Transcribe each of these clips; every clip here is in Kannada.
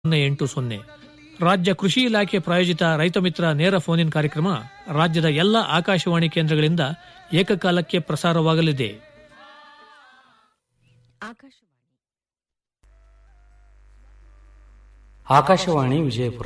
ಸೊನ್ನೆ ಎಂಟು ಸೊನ್ನೆ ರಾಜ್ಯ ಕೃಷಿ ಇಲಾಖೆ ಪ್ರಾಯೋಜಿತ ರೈತ ಮಿತ್ರ ನೇರ ಫೋನ್ ಇನ್ ಕಾರ್ಯಕ್ರಮ ರಾಜ್ಯದ ಎಲ್ಲ ಆಕಾಶವಾಣಿ ಕೇಂದ್ರಗಳಿಂದ ಏಕಕಾಲಕ್ಕೆ ಪ್ರಸಾರವಾಗಲಿದೆ ಆಕಾಶವಾಣಿ ವಿಜಯಪುರ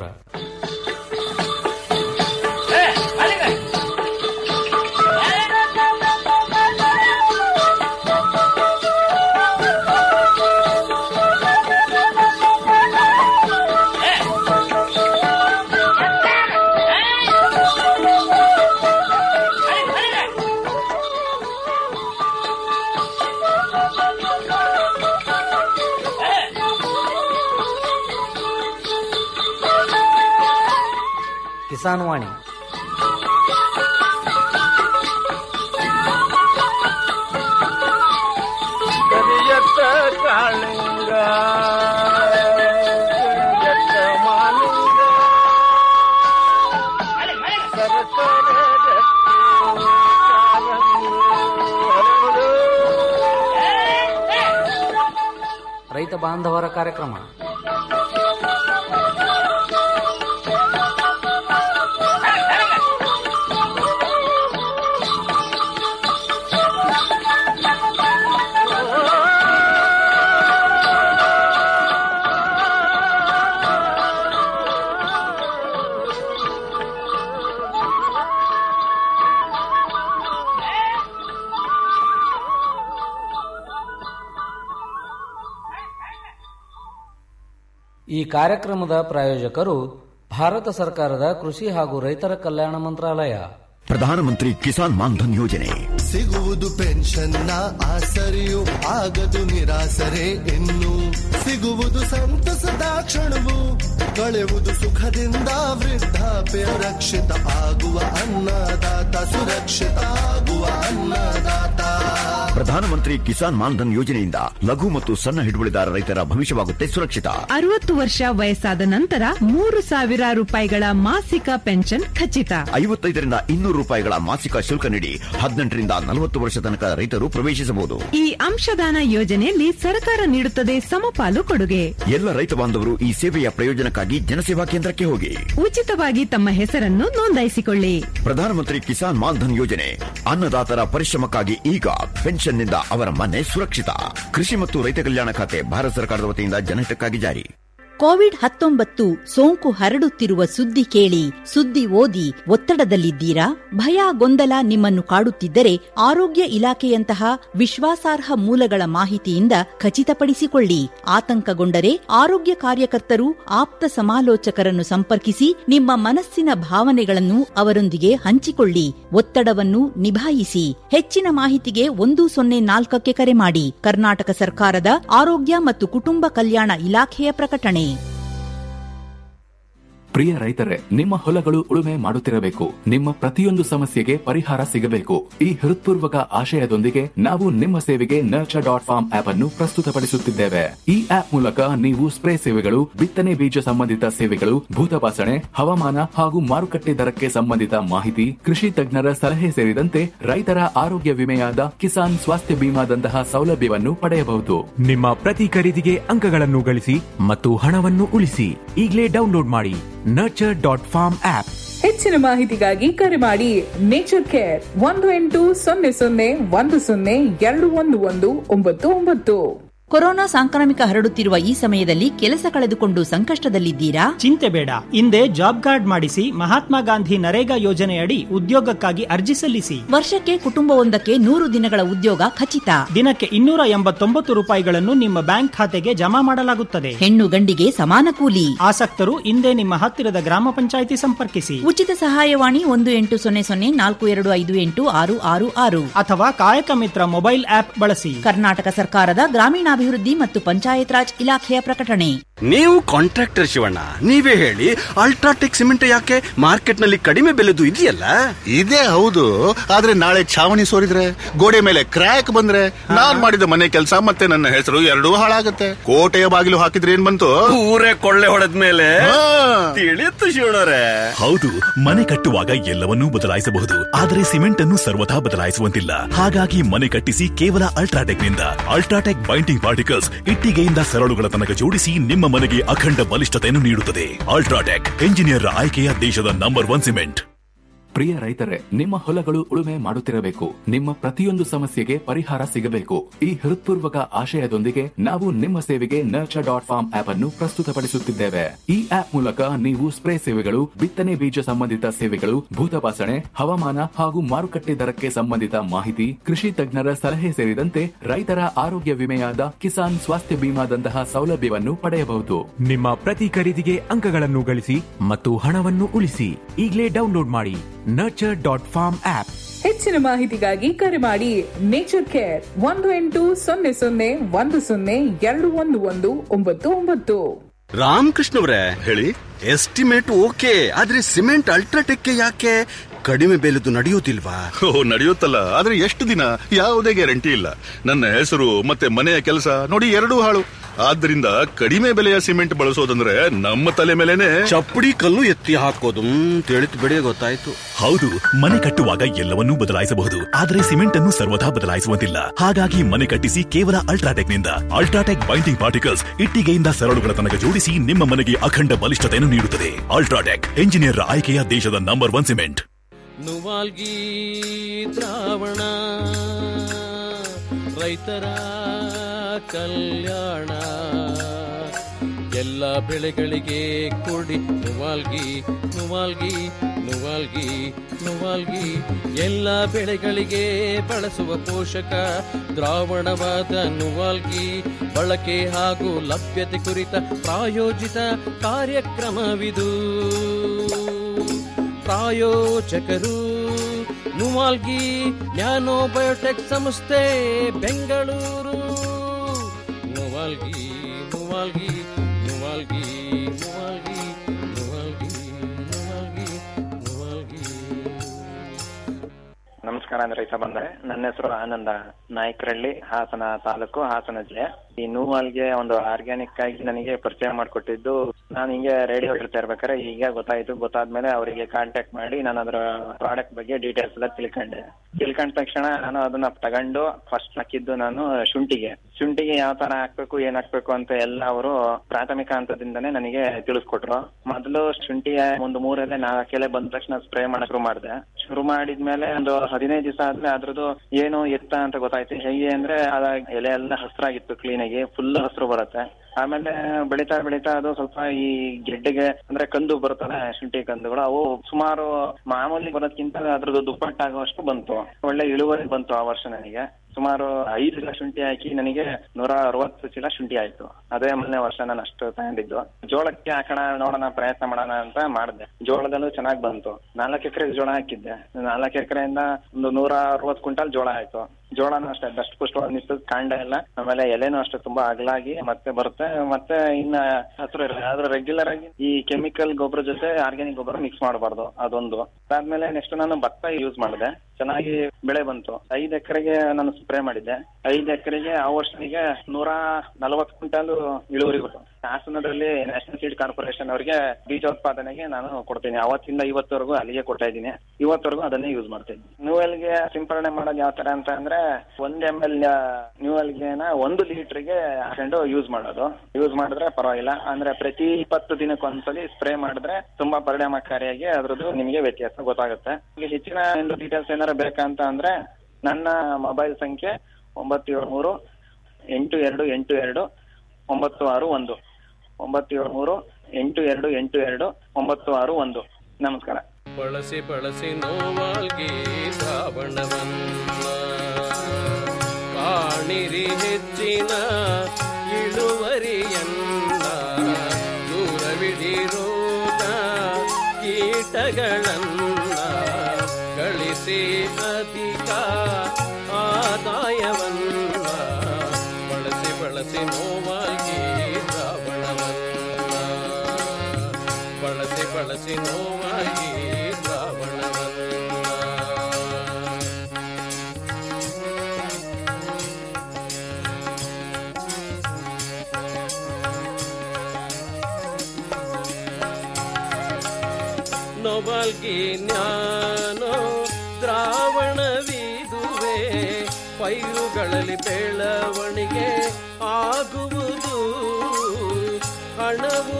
ಕಿಸಾನ್ ವಾಣಿ ಕರಿಯತ್ತ ಕಾಳಿಂಗ ಕರಿಯತ್ತ ಮಾಲಿಂಗ ಸರಸರ ರಕ್ತಿ ಕಾಲಂಗಿ ಹರಡು. ರೈತ ಬಾಂಧವರ ಕಾರ್ಯಕ್ರಮ ಈ ಕಾರ್ಯಕ್ರಮದ ಪ್ರಾಯೋಜಕರು ಭಾರತ ಸರ್ಕಾರದ ಕೃಷಿ ಹಾಗೂ ರೈತರ ಕಲ್ಯಾಣ ಮಂತ್ರಾಲಯ ಪ್ರಧಾನಮಂತ್ರಿ ಕಿಸಾನ್ ಮಾನ್ಧನ್ ಯೋಜನೆ ಸಿಗುವುದು ಪೆನ್ಷನ್ನ ಆಸರೆಯು ಆಗದು ನಿರಾಸರೆ ಇನ್ನು ಸಿಗುವುದು ಸಂತಸದ ಕ್ಷಣವು ಕಳೆಯುವುದು ಸುಖದಿಂದ ವೃದ್ಧಾಪ್ಯ ರಕ್ಷಿತ ಆಗುವ ಅನ್ನದಾತ ಸುರಕ್ಷಿತ ಆಗುವ ಅನ್ನದಾತ ಪ್ರಧಾನಮಂತ್ರಿ ಕಿಸಾನ್ ಮಾನ್ಧನ್ ಯೋಜನೆಯಿಂದ ಲಘು ಮತ್ತು ಸಣ್ಣ ಹಿಡುವಳಿದಾರ ರೈತರ ಭವಿಷ್ಯವಾಗುತ್ತೆ ಸುರಕ್ಷಿತ ಅರವತ್ತು ವರ್ಷ ವಯಸ್ಸಾದ ನಂತರ ಮೂರು ಸಾವಿರ ರೂಪಾಯಿಗಳ ಮಾಸಿಕ ಪೆನ್ಷನ್ ಖಚಿತ ಐವತ್ತೈದರಿಂದ ಇನ್ನೂರು ರೂಪಾಯಿಗಳ ಮಾಸಿಕ ಶುಲ್ಕ ನೀಡಿ ಹದಿನೆಂಟರಿಂದ ನಲವತ್ತು ವರ್ಷ ತನಕ ರೈತರು ಪ್ರವೇಶಿಸಬಹುದು ಈ ಅಂಶದಾನ ಯೋಜನೆಯಲ್ಲಿ ಸರ್ಕಾರ ನೀಡುತ್ತದೆ ಸಮಪಾಲು ಕೊಡುಗೆ ಎಲ್ಲ ರೈತ ಬಾಂಧವರು ಈ ಸೇವೆಯ ಪ್ರಯೋಜನಕ್ಕಾಗಿ ಜನಸೇವಾ ಕೇಂದ್ರಕ್ಕೆ ಹೋಗಿ ಉಚಿತವಾಗಿ ತಮ್ಮ ಹೆಸರನ್ನು ನೋಂದಾಯಿಸಿಕೊಳ್ಳಿ ಪ್ರಧಾನಮಂತ್ರಿ ಕಿಸಾನ್ ಮಾನ್ಧನ್ ಯೋಜನೆ ಅನ್ನದಾತರ ಪರಿಶ್ರಮಕ್ಕಾಗಿ ಈಗ ಪೆನ್ಷನ್ನಿಂದ ಅವರ ಮನೆ ಸುರಕ್ಷಿತ ಕೃಷಿ ಮತ್ತು ರೈತ ಕಲ್ಯಾಣ ಖಾತೆ ಭಾರತ ಸರ್ಕಾರದ ವತಿಯಿಂದ ಜನಹಿತಕ್ಕಾಗಿ ಜಾರಿ ಕೋವಿಡ್ ಹತ್ತೊಂಬತ್ತು ಸೋಂಕು ಹರಡುತ್ತಿರುವ ಸುದ್ದಿ ಕೇಳಿ ಸುದ್ದಿ ಓದಿ ಒತ್ತಡದಲ್ಲಿದ್ದೀರಾ ಭಯ ಗೊಂದಲ ನಿಮ್ಮನ್ನು ಕಾಡುತ್ತಿದ್ದರೆ ಆರೋಗ್ಯ ಇಲಾಖೆಯಂತಹ ವಿಶ್ವಾಸಾರ್ಹ ಮೂಲಗಳ ಮಾಹಿತಿಯಿಂದ ಖಚಿತಪಡಿಸಿಕೊಳ್ಳಿ ಆತಂಕಗೊಂಡರೆ ಆರೋಗ್ಯ ಕಾರ್ಯಕರ್ತರು ಆಪ್ತ ಸಮಾಲೋಚಕರನ್ನು ಸಂಪರ್ಕಿಸಿ ನಿಮ್ಮ ಮನಸ್ಸಿನ ಭಾವನೆಗಳನ್ನು ಅವರೊಂದಿಗೆ ಹಂಚಿಕೊಳ್ಳಿ ಒತ್ತಡವನ್ನು ನಿಭಾಯಿಸಿ ಹೆಚ್ಚಿನ ಮಾಹಿತಿಗೆ ಒಂದು ಸೊನ್ನೆ ನಾಲ್ಕಕ್ಕೆ ಕರೆ ಮಾಡಿ ಕರ್ನಾಟಕ ಸರ್ಕಾರದ ಆರೋಗ್ಯ ಮತ್ತು ಕುಟುಂಬ ಕಲ್ಯಾಣ ಇಲಾಖೆಯ ಪ್ರಕಟಣೆ ಪ್ರಿಯ ರೈತರೇ ನಿಮ್ಮ ಹೊಲಗಳು ಉಳುಮೆ ಮಾಡುತ್ತಿರಬೇಕು ನಿಮ್ಮ ಪ್ರತಿಯೊಂದು ಸಮಸ್ಯೆಗೆ ಪರಿಹಾರ ಸಿಗಬೇಕು ಈ ಹೃತ್ಪೂರ್ವಕ ಆಶಯದೊಂದಿಗೆ ನಾವು ನಿಮ್ಮ ಸೇವೆಗೆ ನರ್ಚರ್ ಡಾಟ್ ಫಾರ್ಮ್ ಆಪ್ ಅನ್ನು ಪ್ರಸ್ತುತಪಡಿಸುತ್ತಿದ್ದೇವೆ ಈ ಆಪ್ ಮೂಲಕ ನೀವು ಸ್ಪ್ರೇ ಸೇವೆಗಳು ಬಿತ್ತನೆ ಬೀಜ ಸಂಬಂಧಿತ ಸೇವೆಗಳು ಭೂತಪಾಸಣೆ ಹವಾಮಾನ ಹಾಗೂ ಮಾರುಕಟ್ಟೆ ದರಕ್ಕೆ ಸಂಬಂಧಿತ ಮಾಹಿತಿ ಕೃಷಿ ತಜ್ಞರ ಸಲಹೆ ಸೇರಿದಂತೆ ರೈತರ ಆರೋಗ್ಯ ವಿಮೆಯಾದ ಕಿಸಾನ್ ಸ್ವಾಸ್ಥ್ಯ ಬಿಮಾದಂತಹ ಸೌಲಭ್ಯವನ್ನು ಪಡೆಯಬಹುದು ನಿಮ್ಮ ಪ್ರತಿ ಖರೀದಿಗೆ ಅಂಕಗಳನ್ನು ಗಳಿಸಿ ಮತ್ತು ಹಣವನ್ನು ಉಳಿಸಿ ಈಗಲೇ ಡೌನ್ಲೋಡ್ ಮಾಡಿ ನರ್ಚರ್ ಡಾಟ್ ಫಾರ್ಮ್ ಆಪ್ ಹೆಚ್ಚಿನ ಮಾಹಿತಿಗಾಗಿ ಕರೆ ಮಾಡಿ ನೇಚರ್ ಕೇರ್ ಒಂದು ಎಂಟು ಸೊನ್ನೆ ಸೊನ್ನೆ ಒಂದು ಸೊನ್ನೆ ಎರಡು ಒಂದು ಒಂದು ಒಂಬತ್ತು ಒಂಬತ್ತು ಕೊರೋನಾ ಸಾಂಕ್ರಾಮಿಕ ಹರಡುತ್ತಿರುವ ಈ ಸಮಯದಲ್ಲಿ ಕೆಲಸ ಕಳೆದುಕೊಂಡು ಸಂಕಷ್ಟದಲ್ಲಿದ್ದೀರಾ ಚಿಂತೆ ಬೇಡ ಹಿಂದೆ ಜಾಬ್ ಕಾರ್ಡ್ ಮಾಡಿಸಿ ಮಹಾತ್ಮ ಗಾಂಧಿ ನರೇಗಾ ಯೋಜನೆಯಡಿ ಉದ್ಯೋಗಕ್ಕಾಗಿ ಅರ್ಜಿ ಸಲ್ಲಿಸಿ ವರ್ಷಕ್ಕೆ ಕುಟುಂಬವೊಂದಕ್ಕೆ ನೂರು ದಿನಗಳ ಉದ್ಯೋಗ ಖಚಿತ ದಿನಕ್ಕೆ ಇನ್ನೂರ ಎಂಬತ್ತೊಂಬತ್ತು ರೂಪಾಯಿಗಳನ್ನು ನಿಮ್ಮ ಬ್ಯಾಂಕ್ ಖಾತೆಗೆ ಜಮಾ ಮಾಡಲಾಗುತ್ತದೆ ಹೆಣ್ಣು ಗಂಡಿಗೆ ಸಮಾನ ಕೂಲಿ ಆಸಕ್ತರು ಹಿಂದೆ ನಿಮ್ಮ ಹತ್ತಿರದ ಗ್ರಾಮ ಪಂಚಾಯಿತಿ ಸಂಪರ್ಕಿಸಿ ಉಚಿತ ಸಹಾಯವಾಣಿ ಒಂದು ಎಂಟು ಸೊನ್ನೆ ಸೊನ್ನೆ ನಾಲ್ಕು ಎರಡು ಐದು ಎಂಟು ಆರು ಆರು ಆರು ಅಥವಾ ಕಾಯಕ ಮಿತ್ರ ಮೊಬೈಲ್ ಆಪ್ ಬಳಸಿ ಕರ್ನಾಟಕ ಸರ್ಕಾರದ ಗ್ರಾಮೀಣಾಭಿವೃದ್ಧಿ ಮತ್ತು ಪಂಚಾಯತ್ ರಾಜ್ ಇಲಾಖೆಯ ಪ್ರಕಟಣೆ ನೀವು ಕಾಂಟ್ರಾಕ್ಟರ್ ಶಿವಣ್ಣ ನೀವೇ ಹೇಳಿ ಅಲ್ಟ್ರಾಟೆಕ್ ಸಿಮೆಂಟ್ ಯಾಕೆ ಮಾರ್ಕೆಟ್ ನಲ್ಲಿ ಕಡಿಮೆ ಬೆಲೆದು ಇದೆಯಲ್ಲ ಇದೇ ಹೌದು ಆದ್ರೆ ನಾಳೆ ಛಾವಣಿ ಸೋರಿದ್ರೆ ಗೋಡೆ ಮೇಲೆ ಕ್ರ್ಯಾಕ್ ಬಂದ್ರೆ ನಾನ್ ಮಾಡಿದ ಮನೆ ಕೆಲಸ ಮತ್ತೆ ನನ್ನ ಹೆಸರು ಎರಡೂ ಹಾಳಾಗತ್ತೆ ಕೋಟೆಯ ಬಾಗಿಲು ಹಾಕಿದ್ರೆ ಏನ್ ಬಂತು ಊರೇ ಕೊಳ್ಳೆ ಹೊಡೆದ ಮೇಲೆ ತಿಳಿಯುತ್ತು ಶಿವಣ್ಣರೇ ಹೌದು ಮನೆ ಕಟ್ಟುವಾಗ ಎಲ್ಲವನ್ನೂ ಬದಲಾಯಿಸಬಹುದು ಆದರೆ ಸಿಮೆಂಟ್ ಅನ್ನು ಸರ್ವಥಾ ಬದಲಾಯಿಸುವಂತಿಲ್ಲ ಹಾಗಾಗಿ ಮನೆ ಕಟ್ಟಿಸಿ ಕೇವಲ ಅಲ್ಟ್ರಾಟೆಕ್ ನಿಂದ ಅಲ್ಟ್ರಾಟೆಕ್ ಬೈಂಡಿಂಗ್ ಪಾರ್ಟಿಕಲ್ಸ್ ಇಟ್ಟಿಗೆಯಿಂದ ಸರಳುಗಳ ತನಕ ಜೋಡಿಸಿ ನಿಮ್ಮ ಮನೆಗೆ ಅಖಂಡ ಬಲಿಷ್ಠತೆಯನ್ನು ನೀಡುತ್ತದೆ ಅಲ್ಟ್ರಾಟೆಕ್ ಎಂಜಿನಿಯರ್ ಆಯ್ಕೆಯ ದೇಶದ ನಂಬರ್ ಒನ್ ಸಿಮೆಂಟ್ ಪ್ರಿಯ ರೈತರೇ ನಿಮ್ಮ ಹೊಲಗಳು ಉಳುಮೆ ಮಾಡುತ್ತಿರಬೇಕು ನಿಮ್ಮ ಪ್ರತಿಯೊಂದು ಸಮಸ್ಯೆಗೆ ಪರಿಹಾರ ಸಿಗಬೇಕು ಈ ಹೃತ್ಪೂರ್ವಕ ಆಶಯದೊಂದಿಗೆ ನಾವು ನಿಮ್ಮ ಸೇವೆಗೆ ನರ್ಚರ್ ಡಾಟ್ ಫಾರ್ಮ್ ಆಪ್ ಅನ್ನು ಪ್ರಸ್ತುತಪಡಿಸುತ್ತಿದ್ದೇವೆ ಈ ಆಪ್ ಮೂಲಕ ನೀವು ಸ್ಪ್ರೇ ಸೇವೆಗಳು ಬಿತ್ತನೆ ಬೀಜ ಸಂಬಂಧಿತ ಸೇವೆಗಳು ಭೂತಪಾಸಣೆ ಹವಾಮಾನ ಹಾಗೂ ಮಾರುಕಟ್ಟೆ ದರಕ್ಕೆ ಸಂಬಂಧಿತ ಮಾಹಿತಿ ಕೃಷಿ ತಜ್ಞರ ಸಲಹೆ ಸೇರಿದಂತೆ ರೈತರ ಆರೋಗ್ಯ ವಿಮೆಯಾದ ಕಿಸಾನ್ ಸ್ವಾಸ್ಥ್ಯ ಬಿಮಾದಂತಹ ಸೌಲಭ್ಯವನ್ನು ಪಡೆಯಬಹುದು ನಿಮ್ಮ ಪ್ರತಿ ಖರೀದಿಗೆ ಅಂಕಗಳನ್ನು ಗಳಿಸಿ ಮತ್ತು ಹಣವನ್ನು ಉಳಿಸಿ ಈಗಲೇ ಡೌನ್ಲೋಡ್ ಮಾಡಿ ನರ್ಚರ್ ಡಾಟ್ ಫಾರ್ಮ್ ಆಪ್ ಹೆಚ್ಚಿನ ಮಾಹಿತಿಗಾಗಿ ಕರೆ ಮಾಡಿ ನೇಚರ್ ಕೇರ್ ಒಂದು ಎಂಟು ಸೊನ್ನೆ ಸೊನ್ನೆ ಒಂದು ಸೊನ್ನೆ ಎರಡು ಒಂದು ಒಂದು ಒಂಬತ್ತು ಒಂಬತ್ತು ರಾಮಕೃಷ್ಣವ್ರೆ ಹೇಳಿ ಎಸ್ಟಿಮೇಟ್ ಓಕೆ ಆದ್ರೆ ಸಿಮೆಂಟ್ ಅಲ್ಟ್ರಾಟೆಕ್ ಯಾಕೆ ಕಡಿಮೆ ಬೆಲೆದು ನಡೆಯುವುದಿಲ್ವಾ ಓ ನಡೆಯುತ್ತಲ್ಲ ಆದ್ರೆ ಎಷ್ಟು ದಿನ ಯಾವುದೇ ಗ್ಯಾರಂಟಿ ಇಲ್ಲ ನನ್ನ ಹೆಸರು ಮತ್ತೆ ಮನೆಯ ಕೆಲಸ ನೋಡಿ ಎರಡೂ ಹಾಳು ಆದ್ರಿಂದ ಕಡಿಮೆ ಬೆಲೆಯ ಸಿಮೆಂಟ್ ಬಳಸೋದಂದ್ರೆ ನಮ್ಮ ತಲೆ ಮೇಲೆನೆ ಚಪ್ಪಡಿ ಕಲ್ಲು ಎತ್ತಿ ಹಾಕೋದು ತಿಳಿತು ಬಿಡಿ ಗೊತ್ತಾಯ್ತು ಹೌದು ಮನೆ ಕಟ್ಟುವಾಗ ಎಲ್ಲವನ್ನೂ ಬದಲಾಯಿಸಬಹುದು ಆದರೆ ಸಿಮೆಂಟ್ ಅನ್ನು ಸರ್ವದಾ ಬದಲಾಯಿಸುವಂತಿಲ್ಲ ಹಾಗಾಗಿ ಮನೆ ಕಟ್ಟಿಸಿ ಕೇವಲ ಅಲ್ಟ್ರಾಟೆಕ್ ನಿಂದ ಅಲ್ಟ್ರಾಟೆಕ್ ಬೈಂಡಿಂಗ್ ಪಾರ್ಟಿಕಲ್ಸ್ ಇಟ್ಟಿಗೆಯಿಂದ ಸರಳುಗಳ ತನಕ ಜೋಡಿಸಿ ನಿಮ್ಮ ಮನೆಗೆ ಅಖಂಡ ಬಲಿಷ್ಠತೆಯನ್ನು ನೀಡುತ್ತದೆ ಅಲ್ಟ್ರಾಟೆಕ್ ಎಂಜಿನಿಯರ್ ಆಯ್ಕೆಯ ದೇಶದ ನಂಬರ್ ಒನ್ ಸಿಮೆಂಟ್ ನುವಾಲ್ಗಿ ದ್ರಾವಣ ರೈತರ ಕಲ್ಯಾಣ ಎಲ್ಲ ಬೆಳೆಗಳಿಗೆ ಕೊಡಿ ನುವಾಲ್ಗಿ ನುವಾಲ್ಗಿ ನುವಾಲ್ಗಿ ನುವಾಲ್ಗಿ ಎಲ್ಲ ಬೆಳೆಗಳಿಗೆ ಬಳಸುವ ಪೋಷಕ ದ್ರಾವಣವಾದ ನುವಾಲ್ಗಿ ಬಳಕೆ ಹಾಗೂ ಲಭ್ಯತೆ ಕುರಿತ ಪ್ರಾಯೋಜಿತ ಕಾರ್ಯಕ್ರಮವಿದು ಪ್ರಾಯೋಜಕರು ನುವಾಲ್ಗಿ ನ್ಯಾನೋ ಬಯೋಟೆಕ್ ಸಂಸ್ಥೆ ಬೆಂಗಳೂರು ನುವಾಲ್ಗಿ ನುವಾಲ್ಗಿ ನುವಾಲ್ಗಿ ನುವಾಲ್ಗಿ ನುವಾಲ್ಗಿ ನುವಾಲ್ಗಿ ನುವಾಲ್ಗಿ ನಮಸ್ಕಾರ ಅಂದ್ರೆ ರೈತ ಬಂದರೆ ನನ್ನ ಹೆಸರು ಆನಂದ ನಾಯಕರಳ್ಳಿ ಹಾಸನ ತಾಲೂಕು ಹಾಸನ ಜಿಲ್ಲೆ ಈ ನೂವಾಲ್ಗೆ ಒಂದು ಆರ್ಗ್ಯಾನಿಕ್ ಆಗಿ ನನಗೆ ಪರಿಚಯ ಮಾಡಿಕೊಟ್ಟಿದ್ದು ನಾನು ಹಿಂಗೆ ರೇಡಿಯೋ ಹೇಳ್ತಾ ಇರ್ಬೇಕಾದ್ರೆ ಈಗ ಗೊತ್ತಾಯ್ತು ಗೊತ್ತಾದ್ಮೇಲೆ ಅವರಿಗೆ ಕಾಂಟ್ಯಾಕ್ಟ್ ಮಾಡಿ ನಾನು ಅದರ ಪ್ರಾಡಕ್ಟ್ ಬಗ್ಗೆ ಡೀಟೇಲ್ಸ್ ಎಲ್ಲ ತಿಳ್ಕೊಂಡೆ ತಿಳ್ಕೊಂಡ ತಕ್ಷಣ ನಾನು ಅದನ್ನ ತಗೊಂಡು ಫಸ್ಟ್ ಹಾಕಿದ್ದು ನಾನು ಶುಂಠಿಗೆ ಶುಂಠಿಗೆ ಯಾವ ತರ ಹಾಕ್ಬೇಕು ಏನ್ ಹಾಕ್ಬೇಕು ಅಂತ ಎಲ್ಲ ಅವರು ಪ್ರಾಥಮಿಕ ಹಂತದಿಂದನೇ ನನಗೆ ತಿಳಿಸ್ಕೊಟ್ರು ಮೊದಲು ಶುಂಠಿಯ ಒಂದು ಮೂರಲ್ಲೇ ನಾಲ್ಕು ಎಲೆ ಬಂದ ತಕ್ಷಣ ಸ್ಪ್ರೇ ಮಾಡಕ್ ಶುರು ಮಾಡಿದೆ ಶುರು ಮಾಡಿದ್ಮೇಲೆ ಒಂದು ಹದಿನೈದು ದಿವಸ ಆದ್ಮೇಲೆ ಅದ್ರದ್ದು ಏನು ಎತ್ತ ಅಂತ ಗೊತ್ತಾಯ್ತು ಹೇಗೆ ಅಂದ್ರೆ ಅದ ಎಲೆ ಎಲ್ಲ ಹಸ್ರಾಗಿತ್ತು ಕ್ಲೀನ್ ಆಗಿ ಫುಲ್ ಹಸ್ರು ಬರುತ್ತೆ ಆಮೇಲೆ ಬೆಳೀತಾ ಬೆಳೀತಾ ಅದು ಸ್ವಲ್ಪ ಈ ಗೆಡ್ಡೆಗೆ ಅಂದ್ರೆ ಕಂದು ಬರುತ್ತಲ್ಲ ಶುಂಠಿ ಕಂದುಗಳು ಅವು ಸುಮಾರು ಮಾಮೂಲಿ ಬರೋದ್ಕಿಂತ ಅದ್ರದ್ದು ದುಪ್ಪಟ್ಟಾಗುವಷ್ಟು ಬಂತು ಒಳ್ಳೆ ಇಳುವರಿ ಬಂತು ಆ ವರ್ಷ ನನಗೆ ಸುಮಾರು ಐದು ಚೀಲ ಶುಂಠಿ ಹಾಕಿ ನನಗೆ ನೂರ ಅರವತ್ತು ಚೀಲ ಶುಂಠಿ ಆಯ್ತು ಅದೇ ಮೊನ್ನೆ ವರ್ಷ ನಾನು ಅಷ್ಟು ತಗೊಂಡಿದ್ದು ಜೋಳಕ್ಕೆ ಹಾಕೋಣ ನೋಡೋಣ ಪ್ರಯತ್ನ ಮಾಡೋಣ ಅಂತ ಮಾಡಿದೆ ಜೋಳದಲ್ಲೂ ಚೆನ್ನಾಗಿ ಬಂತು ನಾಲ್ಕು ಎಕರೆ ಜೋಳ ಹಾಕಿದ್ದೆ ನಾಲ್ಕು ಎಕರೆಯಿಂದ ಒಂದು ನೂರ ಅರವತ್ತು ಕ್ವಿಂಟಲ್ ಜೋಳ ಆಯ್ತು ಜೋಳನೂ ಅಷ್ಟೇ ದಷ್ಟ ಪುಷ್ಟವಾಗಿ ನಿಂತು ಕಾಂಡ ಎಲ್ಲ ಆಮೇಲೆ ಎಲೆನೂ ಅಷ್ಟೇ ತುಂಬಾ ಅಗಲಾಗಿ ಮತ್ತೆ ಬರುತ್ತೆ ಮತ್ತೆ ಇನ್ನ ಹಸಿರು ಇರಲ್ಲ ಆದ್ರೆ ರೆಗ್ಯುಲರ್ ಆಗಿ ಈ ಕೆಮಿಕಲ್ ಗೊಬ್ಬರ ಜೊತೆ ಆರ್ಗ್ಯಾನಿಕ್ ಗೊಬ್ಬರ ಮಿಕ್ಸ್ ಮಾಡಬಾರ್ದು ಅದೊಂದು ಅದಾದ್ಮೇಲೆ ನೆಕ್ಸ್ಟ್ ನಾನು ಭತ್ತ ಯೂಸ್ ಮಾಡಿದೆ ಚೆನ್ನಾಗಿ ಬೆಳೆ ಬಂತು ಐದ್ ಎಕರೆಗೆ ನಾನು ಸ್ಪ್ರೇ ಮಾಡಿದ್ದೆ ಐದ್ ಎಕರೆಗೆ ಆ ವರ್ಷನಿಗೆ ನೂರ ನಲವತ್ತು ಕ್ವಿಂಟಲ್ ಇಳುವರಿ ಬಂತು ಹಾಸನದಲ್ಲಿ ನ್ಯಾಷನಲ್ ಸೀಡ್ ಕಾರ್ಪೊರೇಷನ್ ಅವರಿಗೆ ಬೀಜೋತ್ಪಾದನೆಗೆ ನಾನು ಕೊಡ್ತೀನಿ ಅವತ್ತಿಂದ ಇವತ್ತವರೆಗೂ ಅಲ್ಲಿಗೆ ಕೊಡ್ತಾ ಇದ್ದೀನಿ ಇವತ್ತವರೆಗೂ ಅದನ್ನೇ ಯೂಸ್ ಮಾಡ್ತೀನಿ ನ್ಯೂವೆಲ್ಗೆ ಸಿಂಪರಣೆ ಮಾಡೋದು ಯಾವ ತರ ಅಂತ ಅಂದ್ರೆ ಒಂದ್ ಎಮ್ ಎಲ್ ನ್ಯೂವೆಲ್ಗೆನ ಒಂದು ಲೀಟರ್ಗೆ ಹಾಕೊಂಡು ಯೂಸ್ ಮಾಡೋದು ಯೂಸ್ ಮಾಡಿದ್ರೆ ಪರವಾಗಿಲ್ಲ ಅಂದ್ರೆ ಪ್ರತಿ ಇಪ್ಪತ್ತು ದಿನಕ್ಕೊಂದ್ಸಲಿ ಸ್ಪ್ರೇ ಮಾಡಿದ್ರೆ ತುಂಬಾ ಪರಿಣಾಮಕಾರಿಯಾಗಿ ಅದ್ರದ್ದು ನಿಮಗೆ ವ್ಯತ್ಯಾಸ ಗೊತ್ತಾಗುತ್ತೆ ಈಗ ಹೆಚ್ಚಿನ ಒಂದು ಡೀಟೇಲ್ಸ್ ಏನಾರ ಬೇಕಂತ ಅಂದ್ರೆ ನನ್ನ ಮೊಬೈಲ್ ಸಂಖ್ಯೆ ಒಂಬತ್ತು ಏಳು ಮೂರು ಎಂಟು ಎರಡು ಎಂಟು ಎರಡು ಒಂಬತ್ತು ಆರು ಒಂದು ಒಂಬತ್ತು ಏಳು ಮೂರು ಎಂಟು ಎರಡು ಎಂಟು ಎರಡು ಒಂಬತ್ತು ಆರು ಒಂದು ನಮಸ್ಕಾರ ಬಳಸಿ ಬಳಸಿ ನೋವಾಲ್ಗಿ ಶ್ರಾವಣವನ್ನ ಕಾಣಿರಿ ಹೆಚ್ಚಿನ ಇಳುವರಿಯನ್ನ ದೂರವಿಡಿ ರೋಗ ಕೀಟಗಳನ್ನ ಗಳಿಸಿ ಅಧಿಕ ಆದಾಯವನ್ನ ಬಳಸಿ ಬಳಸಿ ನೋವಾಗಿ ಶ್ರಾವಣವನ್ನ ಬಳಸಿ ಬಳಸಿ ನೋವಾಗಿ ಶ್ರಾವಣವನ್ನ ನೊಬಲ್ಗಿ ಜ್ಞಾನೋ ದ್ರಾವಣವಿದುವೆ ಪೈರುಗಳಲ್ಲಿ ಬೆಳವಣಿಗೆ ಆಗುವುದು ಹಣವು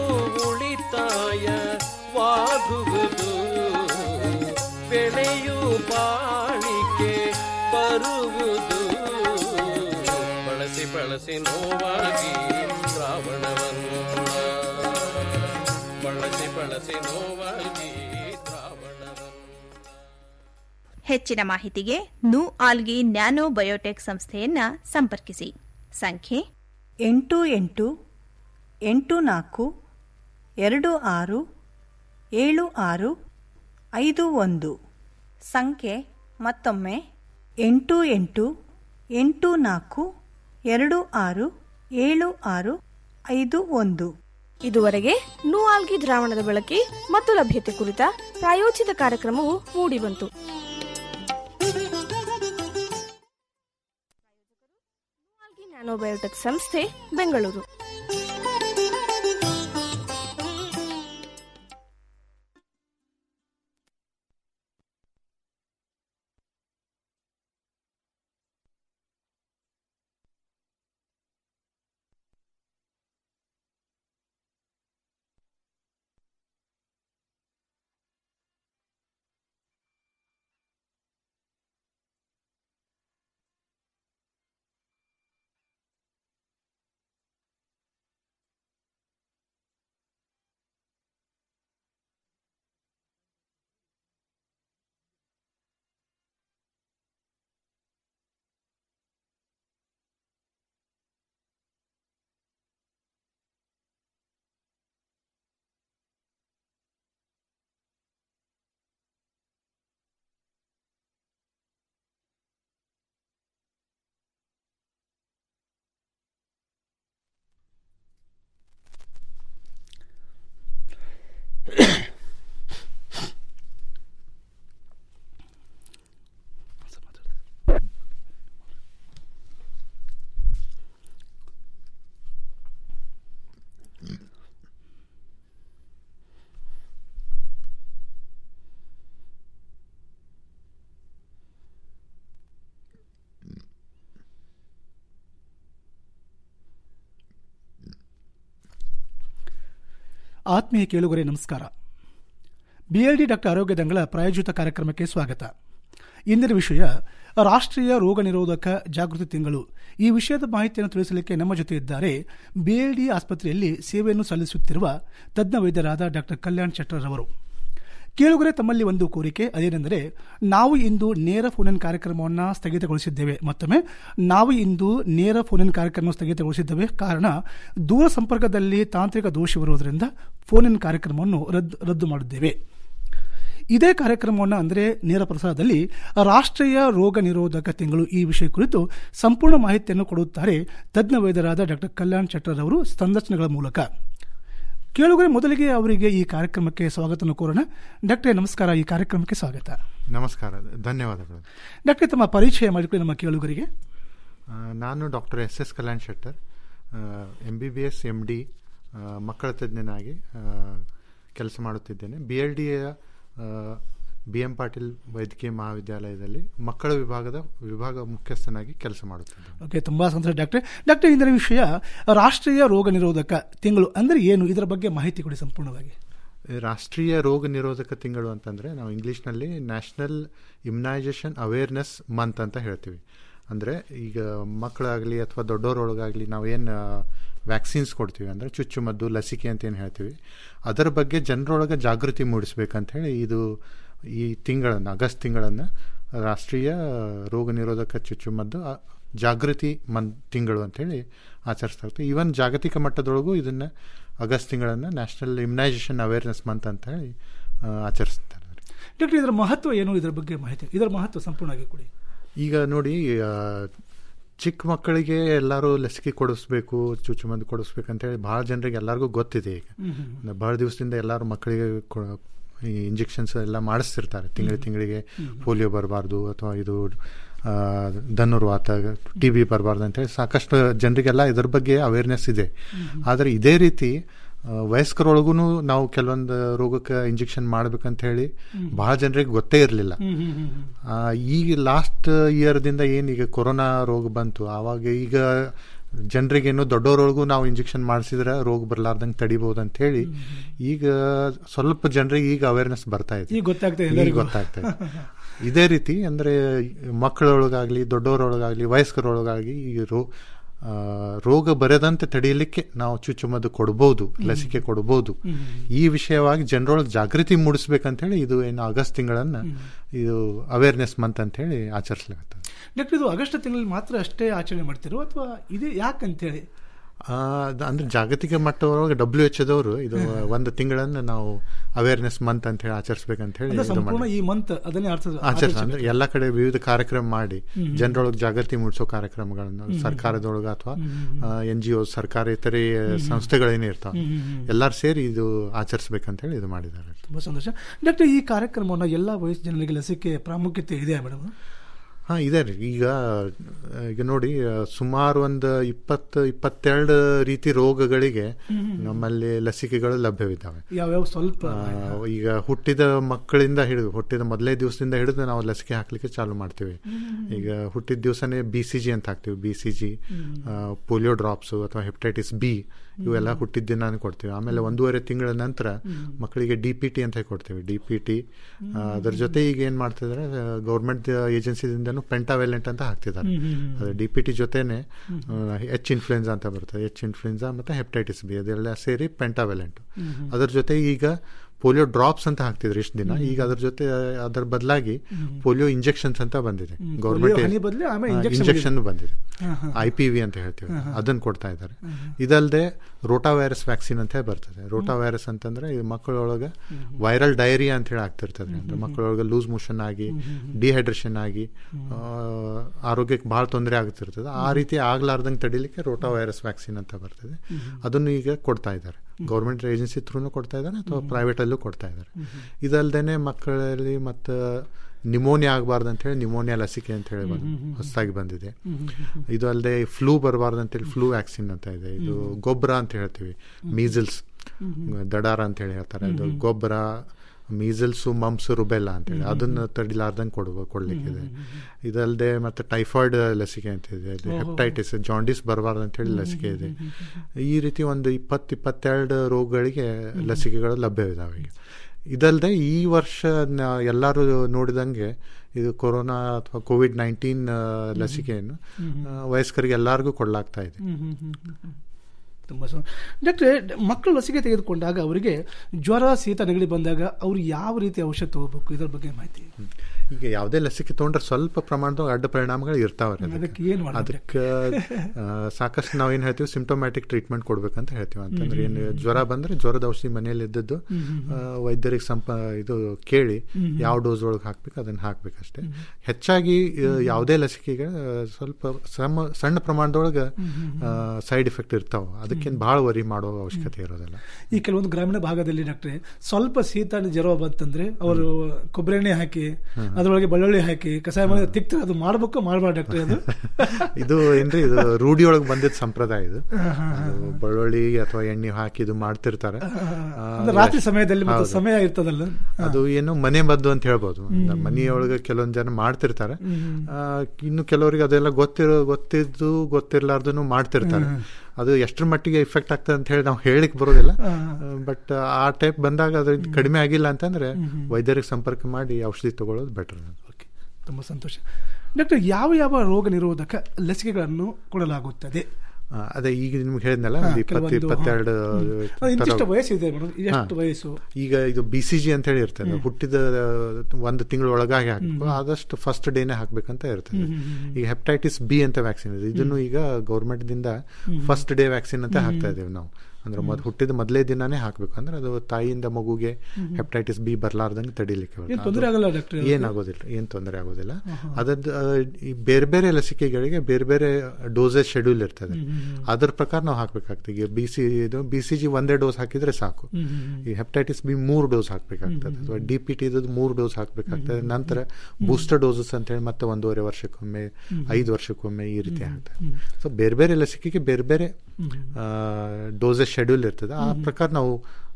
ಉಳಿತಾಯವಾಗುವುದು ಬೆಳೆಯು ಬಾಳಿಕೆ ಬರುವುದು ಬಳಸಿ ಬಳಸಿ ನೋವಾಗಿ ದ್ರಾವಣವನ್ನು ಬಳಸಿ ಬಳಸಿ ನೋವಾಗಿ ದ್ರಾವಣವನ್ನು ಹೆಚ್ಚಿನ ಮಾಹಿತಿಗೆ ನು ಆಲ್ಗಿ ನ್ಯಾನೋ ಬಯೋಟೆಕ್ ಸಂಸ್ಥೆಯನ್ನ ಸಂಪರ್ಕಿಸಿ ಸಂಖ್ಯೆ ಎಂಟು ಎಂಟು ಎಂಟು ನಾಲ್ಕು ಎರಡು ಆರು ಏಳು ಆರು ಐದು ಒಂದು ಸಂಖ್ಯೆ ಮತ್ತೊಮ್ಮೆ ಎಂಟು ಎಂಟು ಎಂಟು ನಾಲ್ಕು ಎರಡು ಆರು ಏಳು ಆರು ಐದು ಒಂದು ಇದುವರೆಗೆ ನೂಆಲ್ಗಿ ದ್ರಾವಣದ ಬಳಕೆ ಮತ್ತು ಲಭ್ಯತೆ ಕುರಿತ ಪ್ರಾಯೋಜಿತ ಕಾರ್ಯಕ್ರಮವು ಮೂಡಿಬಂತು ನೂಆಲ್ಗಿ ನ್ಯಾನೋಬಯೋಟೆಕ್ ಸಂಸ್ಥೆ ಬೆಂಗಳೂರು ಆತ್ಮೀಯ ಕೇಳುಗರೆ ನಮಸ್ಕಾರ ಬಿಎಲ್ಡಿ ಡಾಕ್ಟರ್ ಆರೋಗ್ಯ ದಂಗಳ ಪ್ರಾಯೋಜಿತ ಕಾರ್ಯಕ್ರಮಕ್ಕೆ ಸ್ವಾಗತ ಇಂದಿನ ವಿಷಯ ರಾಷ್ಟ್ರೀಯ ರೋಗ ನಿರೋಧಕ ಜಾಗೃತಿ ತಿಂಗಳು ಈ ವಿಷಯದ ಮಾಹಿತಿಯನ್ನು ತಿಳಿಸಲಿಕ್ಕೆ ನಮ್ಮ ಜೊತೆ ಇದ್ದಾರೆ ಬಿಎಲ್ಡಿ ಆಸ್ಪತ್ರೆಯಲ್ಲಿ ಸೇವೆಯನ್ನು ಸಲ್ಲಿಸುತ್ತಿರುವ ತಜ್ಞ ವೈದ್ಯರಾದ ಡಾಕ್ಟರ್ ಕಲ್ಯಾಣ್ ಶೆಟ್ಟರ್ ಅವರು ಕೇಳುಗರೆ ತಮ್ಮಲ್ಲಿ ಒಂದು ಕೋರಿಕೆ ಅದೇನೆಂದರೆ ನಾವು ಇಂದು ನೇರ ಫೋನ್ ಕಾರ್ಯಕ್ರಮವನ್ನು ಸ್ಥಗಿತಗೊಳಿಸಿದ್ದೇವೆ ಮತ್ತೊಮ್ಮೆ ನಾವು ಇಂದು ನೇರ ಫೋನ್ ಕಾರ್ಯಕ್ರಮ ಸ್ಥಗಿತಗೊಳಿಸಿದ್ದೇವೆ ಕಾರಣ ದೂರ ಸಂಪರ್ಕದಲ್ಲಿ ತಾಂತ್ರಿಕ ದೋಷವಿರುವುದರಿಂದ ಫೋನ್ ಕಾರ್ಯಕ್ರಮವನ್ನು ರದ್ದು ರದ್ದು ಮಾಡಿದ್ದೇವೆ ಇದೇ ಕಾರ್ಯಕ್ರಮವನ್ನು ಅಂದರೆ ನೇರ ಪ್ರಸಾರದಲ್ಲಿ ರಾಷ್ಟ್ರೀಯ ರೋಗ ನಿರೋಧಕ ತಿಂಗಳು ಈ ವಿಷಯ ಕುರಿತು ಸಂಪೂರ್ಣ ಮಾಹಿತಿಯನ್ನು ಕೊಡುತ್ತಾರೆ ತಜ್ಞ ವೈದ್ಯರಾದ ಡಾಕ್ಟರ್ ಕಲ್ಯಾಣ್ ಶೆಟ್ಟರ್ ಅವರು ಸಂದರ್ಶನಗಳ ಮೂಲಕ ಕೇಳುಗರೆ ಮೊದಲಿಗೆ ಅವರಿಗೆ ಈ ಕಾರ್ಯಕ್ರಮಕ್ಕೆ ಸ್ವಾಗತ ಕೋರೋಣ ಡಾಕ್ಟರ್ ನಮಸ್ಕಾರ ಈ ಕಾರ್ಯಕ್ರಮಕ್ಕೆ ಸ್ವಾಗತ ನಮಸ್ಕಾರ ಧನ್ಯವಾದಗಳು ಡಾಕ್ಟರ್ ತಮ್ಮ ಪರಿಚಯ ಮಾಡಿಕೊಳ್ಳಿ ನಮ್ಮ ಕೇಳುಗರಿಗೆ ಆ, ನಾನು doctor S S Kalyan Shettar M B B S M D ಮಕ್ಕಳ ತಜ್ಞನಾಗಿ ಕೆಲಸ ಮಾಡುತ್ತಿದ್ದೇನೆ ಬಿ ಎಲ್ ಡಿಯ ಬಿ ಎಂ ಪಾಟೀಲ್ ವೈದ್ಯಕೀಯ ಮಹಾವಿದ್ಯಾಲಯದಲ್ಲಿ ಮಕ್ಕಳ ವಿಭಾಗದ ವಿಭಾಗ ಮುಖ್ಯಸ್ಥನಾಗಿ ಕೆಲಸ ಮಾಡುತ್ತಿದ್ದೇನೆ ಓಕೆ ತುಂಬಾ ಸಂತೋಷ ಡಾಕ್ಟರ್ ಡಾಕ್ಟರ್ ಇಂದಿನ ವಿಷಯ ರಾಷ್ಟ್ರೀಯ ರೋಗ ನಿರೋಧಕ ತಿಂಗಳು ಅಂದ್ರೆ ಏನು ಇದರ ಬಗ್ಗೆ ಮಾಹಿತಿ ಕೊಡಿ ಸಂಪೂರ್ಣವಾಗಿ ರಾಷ್ಟ್ರೀಯ ರೋಗ ನಿರೋಧಕ ತಿಂಗಳು ಅಂತಂದರೆ ನಾವು ಇಂಗ್ಲೀಷ್ನಲ್ಲಿ ನ್ಯಾಷನಲ್ ಇಮ್ಯುನೈಸೇಷನ್ ಅವೇರ್ನೆಸ್ ಮಂತ್ ಅಂತ ಹೇಳ್ತೀವಿ ಅಂದರೆ ಈಗ ಮಕ್ಕಳಾಗಲಿ ಅಥವಾ ದೊಡ್ಡವರೊಳಗಾಗಲಿ ನಾವೇನು ವ್ಯಾಕ್ಸಿನ್ಸ್ ಕೊಡ್ತೀವಿ ಅಂದರೆ ಚುಚ್ಚುಮದ್ದು ಲಸಿಕೆ ಅಂತ ಏನು ಹೇಳ್ತೀವಿ ಅದರ ಬಗ್ಗೆ ಜನರೊಳಗೆ ಜಾಗೃತಿ ಮೂಡಿಸ್ಬೇಕಂತ ಹೇಳಿ ಇದು ಈ ತಿಂಗಳನ್ನು ಆಗಸ್ಟ್ ತಿಂಗಳನ್ನು ರಾಷ್ಟ್ರೀಯ ರೋಗ ನಿರೋಧಕ ಚುಚ್ಚುಮದ್ದು ಆ, ಜಾಗೃತಿ ಮನ್ ತಿಂಗಳು ಅಂತೇಳಿ ಆಚರಿಸ್ತಾ ಈವನ್ ಜಾಗತಿಕ ಮಟ್ಟದೊಳಗೂ ಇದನ್ನು ಆಗಸ್ಟ್ ತಿಂಗಳನ್ನು ನ್ಯಾಷನಲ್ ಇಮ್ಯುನೈಸೇಷನ್ ಅವೇರ್ನೆಸ್ ಮಂತ್ ಅಂತ ಹೇಳಿ ಆ, ಆಚರಿಸ್ತಾರೆ ಡಾಕ್ಟರ್ ಇದರ ಮಹತ್ವ ಏನು ಇದರ ಬಗ್ಗೆ ಮಾಹಿತಿ ಇದರ ಮಹತ್ವ ಸಂಪೂರ್ಣವಾಗಿ ಕೊಡಿ ಈಗ ನೋಡಿ ಆ, ಚಿಕ್ಕ ಮಕ್ಕಳಿಗೆ ಎಲ್ಲರೂ ಲಸಿಕೆ ಕೊಡಿಸ್ಬೇಕು ಚುಚ್ಚುಮದ್ದು ಕೊಡಿಸ್ಬೇಕು ಹೇಳಿ ಭಾಳ ಜನರಿಗೆ ಎಲ್ಲರಿಗೂ ಗೊತ್ತಿದೆ ಈಗ ಹ್ಮ್ ಹ್ಮ್. ಭಾಳ ದಿವಸದಿಂದ ಎಲ್ಲರೂ ಮಕ್ಕಳಿಗೆ ಕೊ- ಈ ಇಂಜೆಕ್ಷನ್ಸ್ ಎಲ್ಲ ಮಾಡಿಸ್ತಿರ್ತಾರೆ ತಿಂಗಳು ತಿಂಗಳಿಗೆ ಹ್ಮ್. ಪೋಲಿಯೋ ಬರಬಾರ್ದು ಅಥವಾ ಇದು ಆ, ಧನುರ್ವಾತ ಟಿ ಬಿ ಬರಬಾರ್ದು ಅಂತೇಳಿ ಸಾಕಷ್ಟು ಜನರಿಗೆಲ್ಲ ಇದ್ರ ಬಗ್ಗೆ ಅವೇರ್ನೆಸ್ ಇದೆ ಹ್ಮ್. ಆದರೆ ಇದೇ ರೀತಿ ಆ, ವಯಸ್ಕರೊಳಗೂ ನಾವು ಕೆಲವೊಂದು ರೋಗಕ್ಕೆ ಇಂಜೆಕ್ಷನ್ ಮಾಡ್ಬೇಕಂತ ಹೇಳಿ ಹ್ಮ್. ಬಹಳ ಜನರಿಗೆ ಗೊತ್ತೇ ಇರಲಿಲ್ಲ ಹ್ಮ್, ಹ್ಮ್, ಹ್ಮ್, ಹ್ಮ್. ಈಗ ಲಾಸ್ಟ್ ಇಯರ್ದಿಂದ ಏನು ಈಗ ಕೊರೋನಾ ರೋಗ ಬಂತು ಆವಾಗ ಈಗ ಜನರಿಗೇನು ದೊಡ್ಡವರೊಳಗೂ ನಾವು ಇಂಜೆಕ್ಷನ್ ಮಾಡಿಸಿದ್ರೆ ರೋಗ ಬರಲಾರ್ದಂಗೆ ತಡಿಬಹುದು ಅಂತ ಹೇಳಿ ಈಗ ಸ್ವಲ್ಪ ಜನರಿಗೆ ಈಗ ಅವೇರ್ನೆಸ್ ಬರ್ತಾ ಇದೆ ಈಗ ಗೊತ್ತಾಗ್ತಾ ಇದೆ ಈಗ ಎಲ್ಲರಿಗೂ. ಗೊತ್ತಾಗ್ತಾ ಇದೆ ಇದೇ ರೀತಿ ಅಂದ್ರೆ ಮಕ್ಕಳೊಳಗಾಗ್ಲಿ ದೊಡ್ಡವರೊಳಗಾಗ್ಲಿ ವಯಸ್ಕರೊಳಗಾಗಿ ಈ ರೋ ಆ, ರೋಗ ಬರದಂತೆ ತಡೆಯಲಿಕ್ಕೆ ನಾವು ಚುಚ್ಚುಮದ್ದು ಕೊಡ್ಬೋದು ಲಸಿಕೆ ಕೊಡ್ಬೋದು ಈ ವಿಷಯವಾಗಿ ಜನರೊಳಗೆ ಜಾಗೃತಿ ಮೂಡಿಸ್ಬೇಕಂತ ಹೇಳಿ ಇದು ಏನು ಆಗಸ್ಟ್ ತಿಂಗಳನ್ನ ಇದು ಅವೇರ್ನೆಸ್ ಮಂತ್ ಅಂತ ಹೇಳಿ ಆಚರಿಸ್ಲಾಗತ್ತೆ ಡಾಕ್ಟರ್ ಇದು ಆಗಸ್ಟ್ ತಿಂಗಳಲ್ಲಿ ಮಾತ್ರ ಅಷ್ಟೇ ಆಚರಣೆ ಮಾಡ್ತಿರೋ ಅಥವಾ ಇದು ಯಾಕಂತೇಳಿ ಆ, ಅದ್- ಅಂದ್ರೆ ಜಾಗತಿಕ ಮಟ್ಟದೊಳಗೆ ಡಬ್ಲ್ಯೂ ಎಚ್ ದವರು ಇದು ಒಂದು ತಿಂಗಳನ್ನ ನಾವು ಅವೇರ್ನೆಸ್ ಮಂತ್ ಅಂತ ಹೇಳಿ ಆಚರಿಸ್ಬೇಕಂತ ಹೇಳಿ ಅಂದ್ರೆ ಇದು ಸಂಪೂರ್ಣ ಮಾಡಿ ಈ ಮಂತ್ ಅದನ್ನೇ ಆಚರಿಸ- ಆಚರಿಸ ಅಂದ್ರೆ ಎಲ್ಲ ಕಡೆ ವಿವಿಧ ಕಾರ್ಯಕ್ರಮ ಮಾಡಿ ಹ್ಮ್. ಜನರೊಳಗೆ ಜಾಗೃತಿ ಮೂಡಿಸೋ ಕಾರ್ಯಕ್ರಮಗಳನ್ನು ಹ್ಮ್. ಸರ್ಕಾರದೊಳಗ ಅಥವಾ ಹ್ಮ್, ಹ್ಮ್, ಎನ್ ಜಿ ಒ ಸರ್ಕಾರೇತರೆ ಹ್ಮ್. ಸಂಸ್ಥೆಗಳೇನೇ ಇರ್ತಾವೆ ಹ್ಮ್, ಹ್ಮ್, ಹ್ಮ್. ಎಲ್ಲರೂ ಸೇರಿ ಇದು ಆಚರಿಸ್ಬೇಕಂತ ಹೇಳಿ ಇದು ಮಾಡಿದ್ದಾರೆ ತುಂಬಾ ಸಂತೋಷ ಡಾಕ್ಟರ್ ಈ ಕಾರ್ಯಕ್ರಮವನ್ನು ಎಲ್ಲ ವಯಸ್ಸು ಜನರಿಗೆ ಲಸಿಕೆ ಪ್ರಾಮುಖ್ಯತೆ ಇದೆಯಾ ಮೇಡಮ್ ಹಾ ಇದೆ ರೀ ಈಗ ಆ, ಈಗ ನೋಡಿ ಆ, ಸುಮಾರು ಒಂದು ಇಪ್ಪತ್ತು ಇಪ್ಪತ್ತೆರಡು ರೀತಿ ರೋಗಗಳಿಗೆ ಹ್ಮ್. ನಮ್ಮಲ್ಲಿ ಲಸಿಕೆಗಳು ಲಭ್ಯವಿದ್ದಾವೆ ಯಾವ್ಯಾವ ಸ್ವಲ್ಪ ಆ, ಈಗ ಹುಟ್ಟಿದ ಮಕ್ಕಳಿಂದ ಹಿಡಿದು ಹುಟ್ಟಿದ ಮೊದಲೇ ದಿವಸದಿಂದ ಹಿಡಿದು ನಾವು ಲಸಿಕೆ ಹಾಕ್ಲಿಕ್ಕೆ ಚಾಲು ಮಾಡ್ತೀವಿ ಈಗ ಹುಟ್ಟಿದ ದಿವಸನೇ ಬಿ ಸಿ ಜಿ ಅಂತ ಹಾಕ್ತೀವಿ B C G polio drops ಅಥವಾ ಹೆಪಟೈಟಿಸ್ ಬಿ ಇವೆಲ್ಲ ಹುಟ್ಟಿದ ದಿನ ಕೊಡ್ತೀವಿ ಆಮೇಲೆ ಒಂದೂವರೆ ತಿಂಗಳ ನಂತರ ಮಕ್ಕಳಿಗೆ ಡಿ ಪಿ ಟಿ ಅಂತ ಕೊಡ್ತೀವಿ ಡಿ ಪಿ ಟಿ ಅದ್ರ ಜೊತೆ ಈಗ ಏನ್ ಮಾಡ್ತಿದ್ದಾರೆ ಗೌರ್ಮೆಂಟ್ ಏಜೆನ್ಸಿದಿಂದನೂ ಪೆಂಟಾವೆಲೆಂಟ್ ಅಂತ ಹಾಕ್ತಿದ್ದಾರೆ ಹ್ಮ್, ಹ್ಮ್, ಹ್ಮ್. ಅದು ಡಿ ಪಿ ಟಿ ಜೊತೆನೆ ಎಚ್ ಇನ್ಫ್ಲುಯೆನ್ಸಾ ಅಂತ ಬರ್ತದೆ ಎಚ್ ಇನ್ಫ್ಲುಯೆನ್ಸಾ ಮತ್ತೆ ಹೆಪಟೈಟಿಸ್ ಬಿ ಅದೆಲ್ಲ ಸೇರಿ ಪೆಂಟಾವೆಲೆಂಟ್ ಹ್ಮ್, ಹ್ಮ್. ಅದ್ರ ಜೊತೆ ಈಗ ಪೋಲಿಯೋ ಡ್ರಾಪ್ಸ್ ಅಂತ ಹಾಕ್ತಿದ್ರು ಇಷ್ಟು ದಿನ ಈಗ ಅದ್ರ ಜೊತೆ ಅದರ ಬದಲಾಗಿ ಪೋಲಿಯೋ ಇಂಜೆಕ್ಷನ್ಸ್ ಅಂತ ಬಂದಿದೆ ಹ್ಮ್, ಗೌರ್ಮೆಂಟ್ polio ಹನಿ ಬದ್ಲು ಆಮೇಲೆ injection ಇಂಜೆಕ್ಷನ್ ಬಂದಿದೆ ಹಾ, ಹಾ. ಐ ಪಿ ವಿ ಅಂತ ಹೇಳ್ತೀವಿ ಹಾ, ಹಾ. ಅದನ್ನ ಕೊಡ್ತಾ ಇದ್ದಾರೆ ಹಾ, ಹಾ. ಇದಲ್ಲದೆ ರೋಟಾ ವೈರಸ್ ವ್ಯಾಕ್ಸಿನ್ ಅಂತ ಬರ್ತದೆ ರೋಟಾ ವೈರಸ್ ಅಂತಂದ್ರೆ ಈ ಮಕ್ಕಳೊಳಗೆ ವೈರಲ್ ಡೈರಿಯಾ ಅಂತ ಹೇಳಿ ಆಗ್ತಿರ್ತದೆ ಅಂದ್ರೆ ಮಕ್ಕಳೊಳಗೆ ಲೂಸ್ ಮೋಷನ್ ಆಗಿ ಡಿಹೈಡ್ರೇಷನ್ ಆಗಿ ಆ, ಆರೋಗ್ಯಕ್ಕೆ ಬಹಳ ತೊಂದರೆ ಆಗ್ತಿರ್ತದೆ ಆ ರೀತಿ ಆಗ್ಲಾರ್ದಂಗೆ ತಡಿಲಿಕ್ಕೆ ರೋಟಾ ವೈರಸ್ ವ್ಯಾಕ್ಸಿನ್ ಅಂತ ಬರ್ತದೆ ಅದನ್ನು ಈಗ ಕೊಡ್ತಾ ಇದ್ದಾರೆ ಗೌರ್ಮೆಂಟ್ ಏಜೆನ್ಸಿ ಥ್ರೂನು ಕೊಡ್ತಾ ಇದ್ದಾರೆ ಅಥವಾ ಪ್ರೈವೇಟ್ ಅಲ್ಲೂ ಕೊಡ್ತಾ ಇದ್ದಾರೆ ಇದಲ್ದೇನೆ ಮಕ್ಕಳಲ್ಲಿ ಮತ್ತು ನಿಮೋನಿಯಾ ಆಗಬಾರ್ದು ಅಂತ ಹೇಳಿ ನಿಮೋನಿಯಾ ಲಸಿಕೆ ಅಂತ ಹೇಳಿ ಬಂದು ಹೊಸದಾಗಿ ಬಂದಿದೆ ಇದು ಅಲ್ಲದೆ ಫ್ಲೂ ಬರಬಾರ್ದು ಅಂತೇಳಿ ಫ್ಲೂ ವ್ಯಾಕ್ಸಿನ್ ಅಂತ ಇದೆ ಇದು ಗೊಬ್ಬರ ಅಂತ ಹೇಳ್ತೀವಿ ಮೀಸಲ್ಸ್ ದಡಾರ ಅಂತ ಹೇಳಿ ಹೇಳ್ತಾರೆ ಅದು ಗೊಬ್ಬರ ಮೀಸಲ್ಸು ಮಮ್ಸು ರುಬೆಲ್ಲ ಅಂತೇಳಿ ಅದನ್ನ ತಡಿಲಾರ್ದಂಗೆ ಕೊಡುವ ಕೊಡ್ಲಿಕ್ಕಿದೆ ಇದಲ್ಲದೆ ಮತ್ತೆ ಟೈಫಾಯ್ಡ್ ಲಸಿಕೆ ಅಂತ ಇದೆ ಇದು ಓಹೋ. ಹೆಪಟೈಟಿಸ್ ಜಾಂಡಿಸ್ ಬರಬಾರ್ದು ಅಂತೇಳಿ ಲಸಿಕೆ ಇದೆ ಈ ರೀತಿ ಒಂದು ಇಪ್ಪತ್ತು ಇಪ್ಪತ್ತೆರಡು ರೋಗಗಳಿಗೆ ಲಸಿಕೆಗಳು ಲಭ್ಯವಿದಾವೆ ಈಗ ಇದಲ್ಲದೆ ಈ ವರ್ಷ ನ- ಎಲ್ಲರೂ ನೋಡಿದಂಗೆ ಇದು ಕೊರೋನಾ ಅಥವಾ ಕೋವಿಡ್ ನೈನ್ಟೀನ್ ಲಸಿಕೆಯನ್ನು ಆ, ವಯಸ್ಕರಿಗೆ ಎಲ್ಲರಿಗೂ ಕೊಡಲಾಗ್ತಾ ಇದೆ ಹ್ಮ್, ಹ್ಮ್, ಹ್ಮ್, ಹ್ಮ್, ಹ್ಮ್. ತುಂಬಾ ಸಮ ಡಾಕ್ಟ್ರೆ ಮಕ್ಕಳು ಲಸಿಕೆ ತೆಗೆದುಕೊಂಡಾಗ ಅವರಿಗೆ ಜ್ವರ ಶೀತ ನೆಗಡಿ ಬಂದಾಗ ಅವ್ರು ಯಾವ ರೀತಿ ಔಷಧ ತಗೋಬೇಕು ಇದರ ಬಗ್ಗೆ ಮಾಹಿತಿ ಈಗ ಯಾವುದೇ ಲಸಿಕೆ ತಗೊಂಡ್ರೆ ಸ್ವಲ್ಪ ಪ್ರಮಾಣದಾಗ ಅಡ್ಡ ಪರಿಣಾಮಗಳು ಇರ್ತಾವೆ ಅದಕ್ಕೆ ಏನ್ ಮಾಡ್ಬೇಕು? ಅದಕ್ಕೆ ಆ, ಸಾಕಷ್ಟು ನಾವು ಏನ್ ಹೇಳ್ತೀವಿ ಸಿಂಪ್ಟೊಮ್ಯಾಟಿಕ್ ಟ್ರೀಟ್ಮೆಂಟ್ ಕೊಡ್ಬೇಕಂತ ಹೇಳ್ತೀವಿ ಅಂತಂದ್ರೆ ಏನು ಜ್ವರ ಬಂದ್ರೆ ಜ್ವರದ ಔಷಧಿ ಮನೆಯಲ್ಲಿ ಇದ್ದದ್ದು ಹ್ಮ್, ಹ್ಮ್, ಹ್ಮ್. ಆ, ವೈದ್ಯರಿಗೆ ಸಂಪ ಇದು ಕೇಳಿ ಹ್ಮ್, ಹ್ಮ್. ಯಾವ ಡೋಸ್ ಒಳಗೆ ಹಾಕ್ಬೇಕು ಅದನ್ನ ಹಾಕ್ಬೇಕಷ್ಟೇ ಹೆಚ್ಚಾಗಿ ಆ, ಯಾವುದೇ ಲಸಿಕೆಗೆ ಆ, ಸ್ವಲ್ಪ ಸಮ ಸಣ್ಣ ಪ್ರಮಾಣದೊಳಗೆ ಹ್ಮ್, ಹ್ಮ್, ಸೈಡ್ ಎಫೆಕ್ಟ್ ಇರ್ತಾವ ಅದಕ್ಕೇನು ಭಾಳ ವರಿ ಮಾಡೋ ಅವಶ್ಯಕತೆ ಇರೋದಿಲ್ಲ ಈ ಕೆಲವೊಂದು ಗ್ರಾಮೀಣ ಭಾಗದಲ್ಲಿ ಡಾಕ್ಟ್ರೆ ಸ್ವಲ್ಪ ಶೀತ ಜ್ವರ ಬಂತಂದ್ರೆ ಅವರು ಕೊಬ್ಬರಿ ಎಣ್ಣೆ ಹಾಕಿ ಅದ್ರೊಳಗೆ ಬೆಳ್ಳುಳ್ಳಿ ಹಾಕಿ ಕಷಾಯ ಮಾಡಿ ತಿಕ್ತಾರೆ ಅದು ಮಾಡ್ಬೇಕು ಮಾಡ್ಬಾರ್ದು ಡಾಕ್ಟ್ರೆ ಅದು ಇದು ಏನ್ರಿ ಇದು ರೂಢಿಯೊಳಗೆ ಬಂದಿದ್ದ ಸಂಪ್ರದಾಯ ಇದು ಹಾ, ಹಾ, ಹಾ. ಅದು ಬೆಳ್ಳುಳ್ಳಿ ಅಥವಾ ಎಣ್ಣೆ ಹಾಕಿ ಇದು ಮಾಡ್ತಿರ್ತಾರೆ ಆ, ಅಂದ್ರೆ ರಾತ್ರಿ ಸಮಯದಲ್ಲಿ ಮತ್ತೆ ಹೌದು. ಸಮಯ ಇರ್ತದಲ್ಲ ಹಾ. ಅದು ಏನು ಮನೆ ಮದ್ದು ಅಂತ ಹೇಳ್ಬೋದು ಹ್ಮ್. ನಮ್ಮ ಮನೆಯೊಳಗೆ ಕೆಲವೊಂದ್ ಜನ ಮಾಡ್ತಿರ್ತಾರೆ ಹ್ಮ್. ಆ, ಇನ್ನು ಕೆಲವರಿಗೆ ಅದೆಲ್ಲ ಗೊತ್ತಿರೋ ಗೊತ್ತಿದ್ದು ಗೊತ್ತಿರ್ಲಾರ್ದು ಮಾಡ್ತಿರ್ತಾರೆ ಹ್ಮ್. ಅದು ಎಷ್ಟರ ಮಟ್ಟಿಗೆ ಇಫೆಕ್ಟ್ ಆಗ್ತದೆ ಅಂತ ಹೇಳಿ ನಾವು ಹೇಳಿಕ್ ಬರೋದಿಲ್ಲ ಹಾ. ಬಟ್ ಆ ಟೈಪ್ ಬಂದಾಗ ಅದು ಕಡಿಮೆ ಆಗಿಲ್ಲ ಅಂತಂದ್ರೆ ಹ್ಮ್, ಹ್ಮ್. ವೈದ್ಯರಿಗೆ ಸಂಪರ್ಕ ಮಾಡಿ ಔಷಧಿ ತಗೊಳ್ಳೋದು ಬೆಟರ್ ತುಂಬಾ ಸಂತೋಷ ಡಾಕ್ಟರ್ ಯಾವ ಯಾವ ರೋಗ ನಿರೋಧಕ ಲಸಿಕೆಗಳನ್ನು ಕೊಡಲಾಗುತ್ತದೆ ಆ, ಅದೇ ಈಗ ನಿಮ್ಗೆ ಹೇಳಿದ್ನಲ್ಲ ಹಾ, ಒಂದು ಇಪ್ಪತ್ತು ಕೆಲವೊಂದು, ಇಪ್ಪತ್ತೆರಡು ಹ್ಮ್. ಅದು ಇಂತಿಷ್ಟು ತರ- ವಯಸ್ಸಿದೆ ಮೇಡಮ್ ಎಷ್ಟು ಹಾ. ವಯಸ್ಸು ಈಗ ಇದು ಬಿ ಸಿ ಜಿ ಅಂತ ಹೇಳಿ ಇರ್ತದೆ ಹುಟ್ಟಿದ ಒಂದು ತಿಂಗಳ ಒಳಗಾಗಿ ಹಾಕಬೇಕು ಹ್ಮ್. ಆದಷ್ಟು ಫಸ್ಟ್ ಡೇನೆ ಹಾಕ್ಬೇಕಂತ ಇರ್ತದೆ ಹ್ಮ್, ಹ್ಮ್, ಹ್ಮ್. ಈಗ ಹೆಪಟೈಟಿಸ್ ಬಿ ಅಂತ ವ್ಯಾಕ್ಸಿನ್ ಇದೆ ಇದನ್ನು ಈಗ ಗೌರ್ಮೆಂಟ್ ದಿಂದ ಹ್ಮ್. ಫಸ್ಟ್ ಡೇ ವ್ಯಾಕ್ಸಿನ್ ಅಂತ ಹ್ಮ್. ಹಾಕ್ತಾ ಇದ್ದೇವೆ ನಾವು ಅಂದ್ರೆ ಮೊದ್ ಹುಟ್ಟಿದ ಮೊದಲೇ ದಿನಾನೇ ಹಾಕ್ಬೇಕು ಅಂದ್ರೆ ಅದು ತಾಯಿಯಿಂದ ಮಗುಗೆ ಹ್ಮ್. ಹೆಪಟೈಟಿಸ್ ಬಿ ಬರಲಾರ್ದಂಗೆ ತಡಿಲಿಕ್ಕೆ ಏನ್ ತೊಂದ್ರೆ ಆಗಲ್ಲ ಡಾಕ್ಟ್ರೆ ಅದು? ಏನಾಗೋದಿಲ್ಲ ಏನ್ ತೊಂದರೆ ಆಗೋದಿಲ್ಲ ಆಹಾ. ಅದದ್ದು ಆ, ಈ ಬೇರೆ ಬೇರೆ ಲಸಿಕೆಗಳಿಗೆ ಬೇರೆ ಬೇರೆ ಡೋಸೇಜ್ ಶೆಡ್ಯೂಲ್ ಇರ್ತದೆ ಹ್ಮ್, ಹ್ಮ್, ಹ್ಮ್. ಅದ್ರ ಪ್ರಕಾರ ನಾವು ಹಾಕ್ಬೇಕಾಗ್ತದೆ ಈಗ ಬಿ ಸಿ ಇದು ಬಿ ಸಿ ಜಿ ಒಂದೇ ಡೋಸ್ ಹಾಕಿದ್ರೆ ಸಾಕು ಹ್ಮ್, ಹ್ಮ್, ಹ್ಮ್. ಈ ಹೆಪಟೈಟಿಸ್ ಬಿ ಮೂರು ಡೋಸ್ ಹಾಕ್ಬೇಕಾಗ್ತದೆ ಹ್ಮ್, ಹ್ಮ್, ಅಥವಾ ಡಿ ಪಿ ಟಿ ಮೂರು ಡೋಸ್ ಹಾಕ್ಬೇಕಾಗ್ತದೆ ನಂತರ ಬೂಸ್ಟರ್ ಡೋಸಸ್ ಅಂತ ಹೇಳಿ ಮತ್ತೆ ಒಂದೂವರೆ ವರ್ಷಕ್ಕೊಮ್ಮೆ ಹ್ಮ್. ಐದು ವರ್ಷಕ್ಕೊಮ್ಮೆ ಈ ರೀತಿ ಹ್ಮ್, ಆಗ್ತದೆ ಹ್ಮ್. ಸೊ ಬೇರೆ ಬೇರೆ ಲಸಿಕೆಗೆ ಬೇರೆ ಬೇರೆ ಹ್ಮ್. ಡೋಸಸ್ ಶೆಡ್ಯೂಲ್ ಇರ್ತದೆ ಆ ಪ್ರಕಾರ ನಾವು